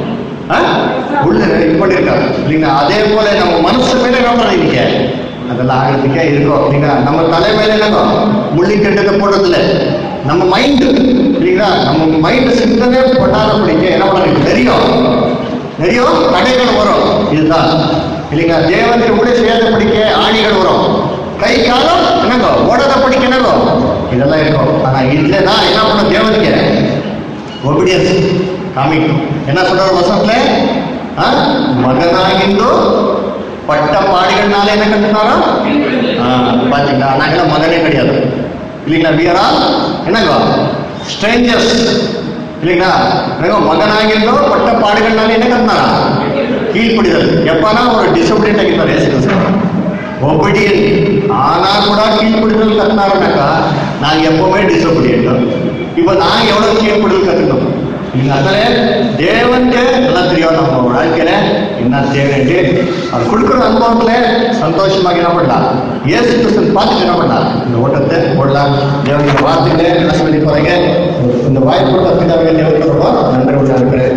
உள்ள இது பண்ணிருக்காரு இல்லைங்களா அதே போல நம்ம மனசு மேல என்ன பண்ணிருக்கீங்க அதெல்லாம் ஆகிறதுக்கே இருக்கும் இல்லைங்களா நம்ம தலை மேல என்னங்கோ முள்ளி கட்டத்தை போடுறது இல்ல நம்ம மைண்ட் இல்லைங்களா நம்ம மைண்ட் சிந்தனை பண்ணாத பிடிக்க என்ன பண்ணுறது தெரியும் நிறைய தடைகள் வரும் இதுதான் இல்லைங்களா தேவனுக்கு கூட சேர்ந்த படிக்க ஆணிகள் வரும் கை காலம் என்னங்கோ ஓடாத படிக்க என்னங்கோ இதெல்லாம் இருக்கும் ஆனா இல்லைன்னா என்ன பண்ண தேவனுக்கு ஒபிடியன்ஸ் காமிக்கும் என்ன சொல்ற வசனத்துல ஆ? மகனாகிந்தோ பட்ட பாடிகள்னால என்ன கண்டுனாரா பாத்தீங்களா நாங்களாம் மகனே கிடையாது இல்லைங்களா வீரா என்னங்க ஸ்ட்ரேஞ்சர்ஸ் இல்லைங்களா என்னங்க மகனாகிந்தோ பட்ட பாடுகள்னால என்ன கட்டினாரா கீழ்ப்படிதல் எப்பனா ஒரு டிசபிலிட்டி ಆಗಿದ್ದಾರೆ ஏசு கிறிஸ்து ஒபிடியன் ஆனா கூட கீழ்ப்படிதல் கட்டினாருனாக்கா நான் எப்பவுமே டிசபிலியன்ட் இப்போ நான் எவ்வளவு கீழ்ப்படிதல் கட்டணும் நீங்க அதனால தேவன்ಗೆ ಎಲ್ಲ தெரியும் நம்ம வாழ்க்கையில என்ன தேவைட்டு அவர் கொடுக்குற அனுபவத்துல சந்தோஷமாக என்ன பண்ணலாம் இயேசு கிறிஸ்தன் பார்த்துட்டு என்ன பண்ணலாம் இந்த ஓட்டத்தை ஓடலாம் தேவனுடைய வார்த்தைகளை என்ன சொல்லி போறீங்க இந்த வாய்ப்பு பிதாவே தேவனுக்கு ரொம்ப நன்றி உள்ள இருக்கிறேன்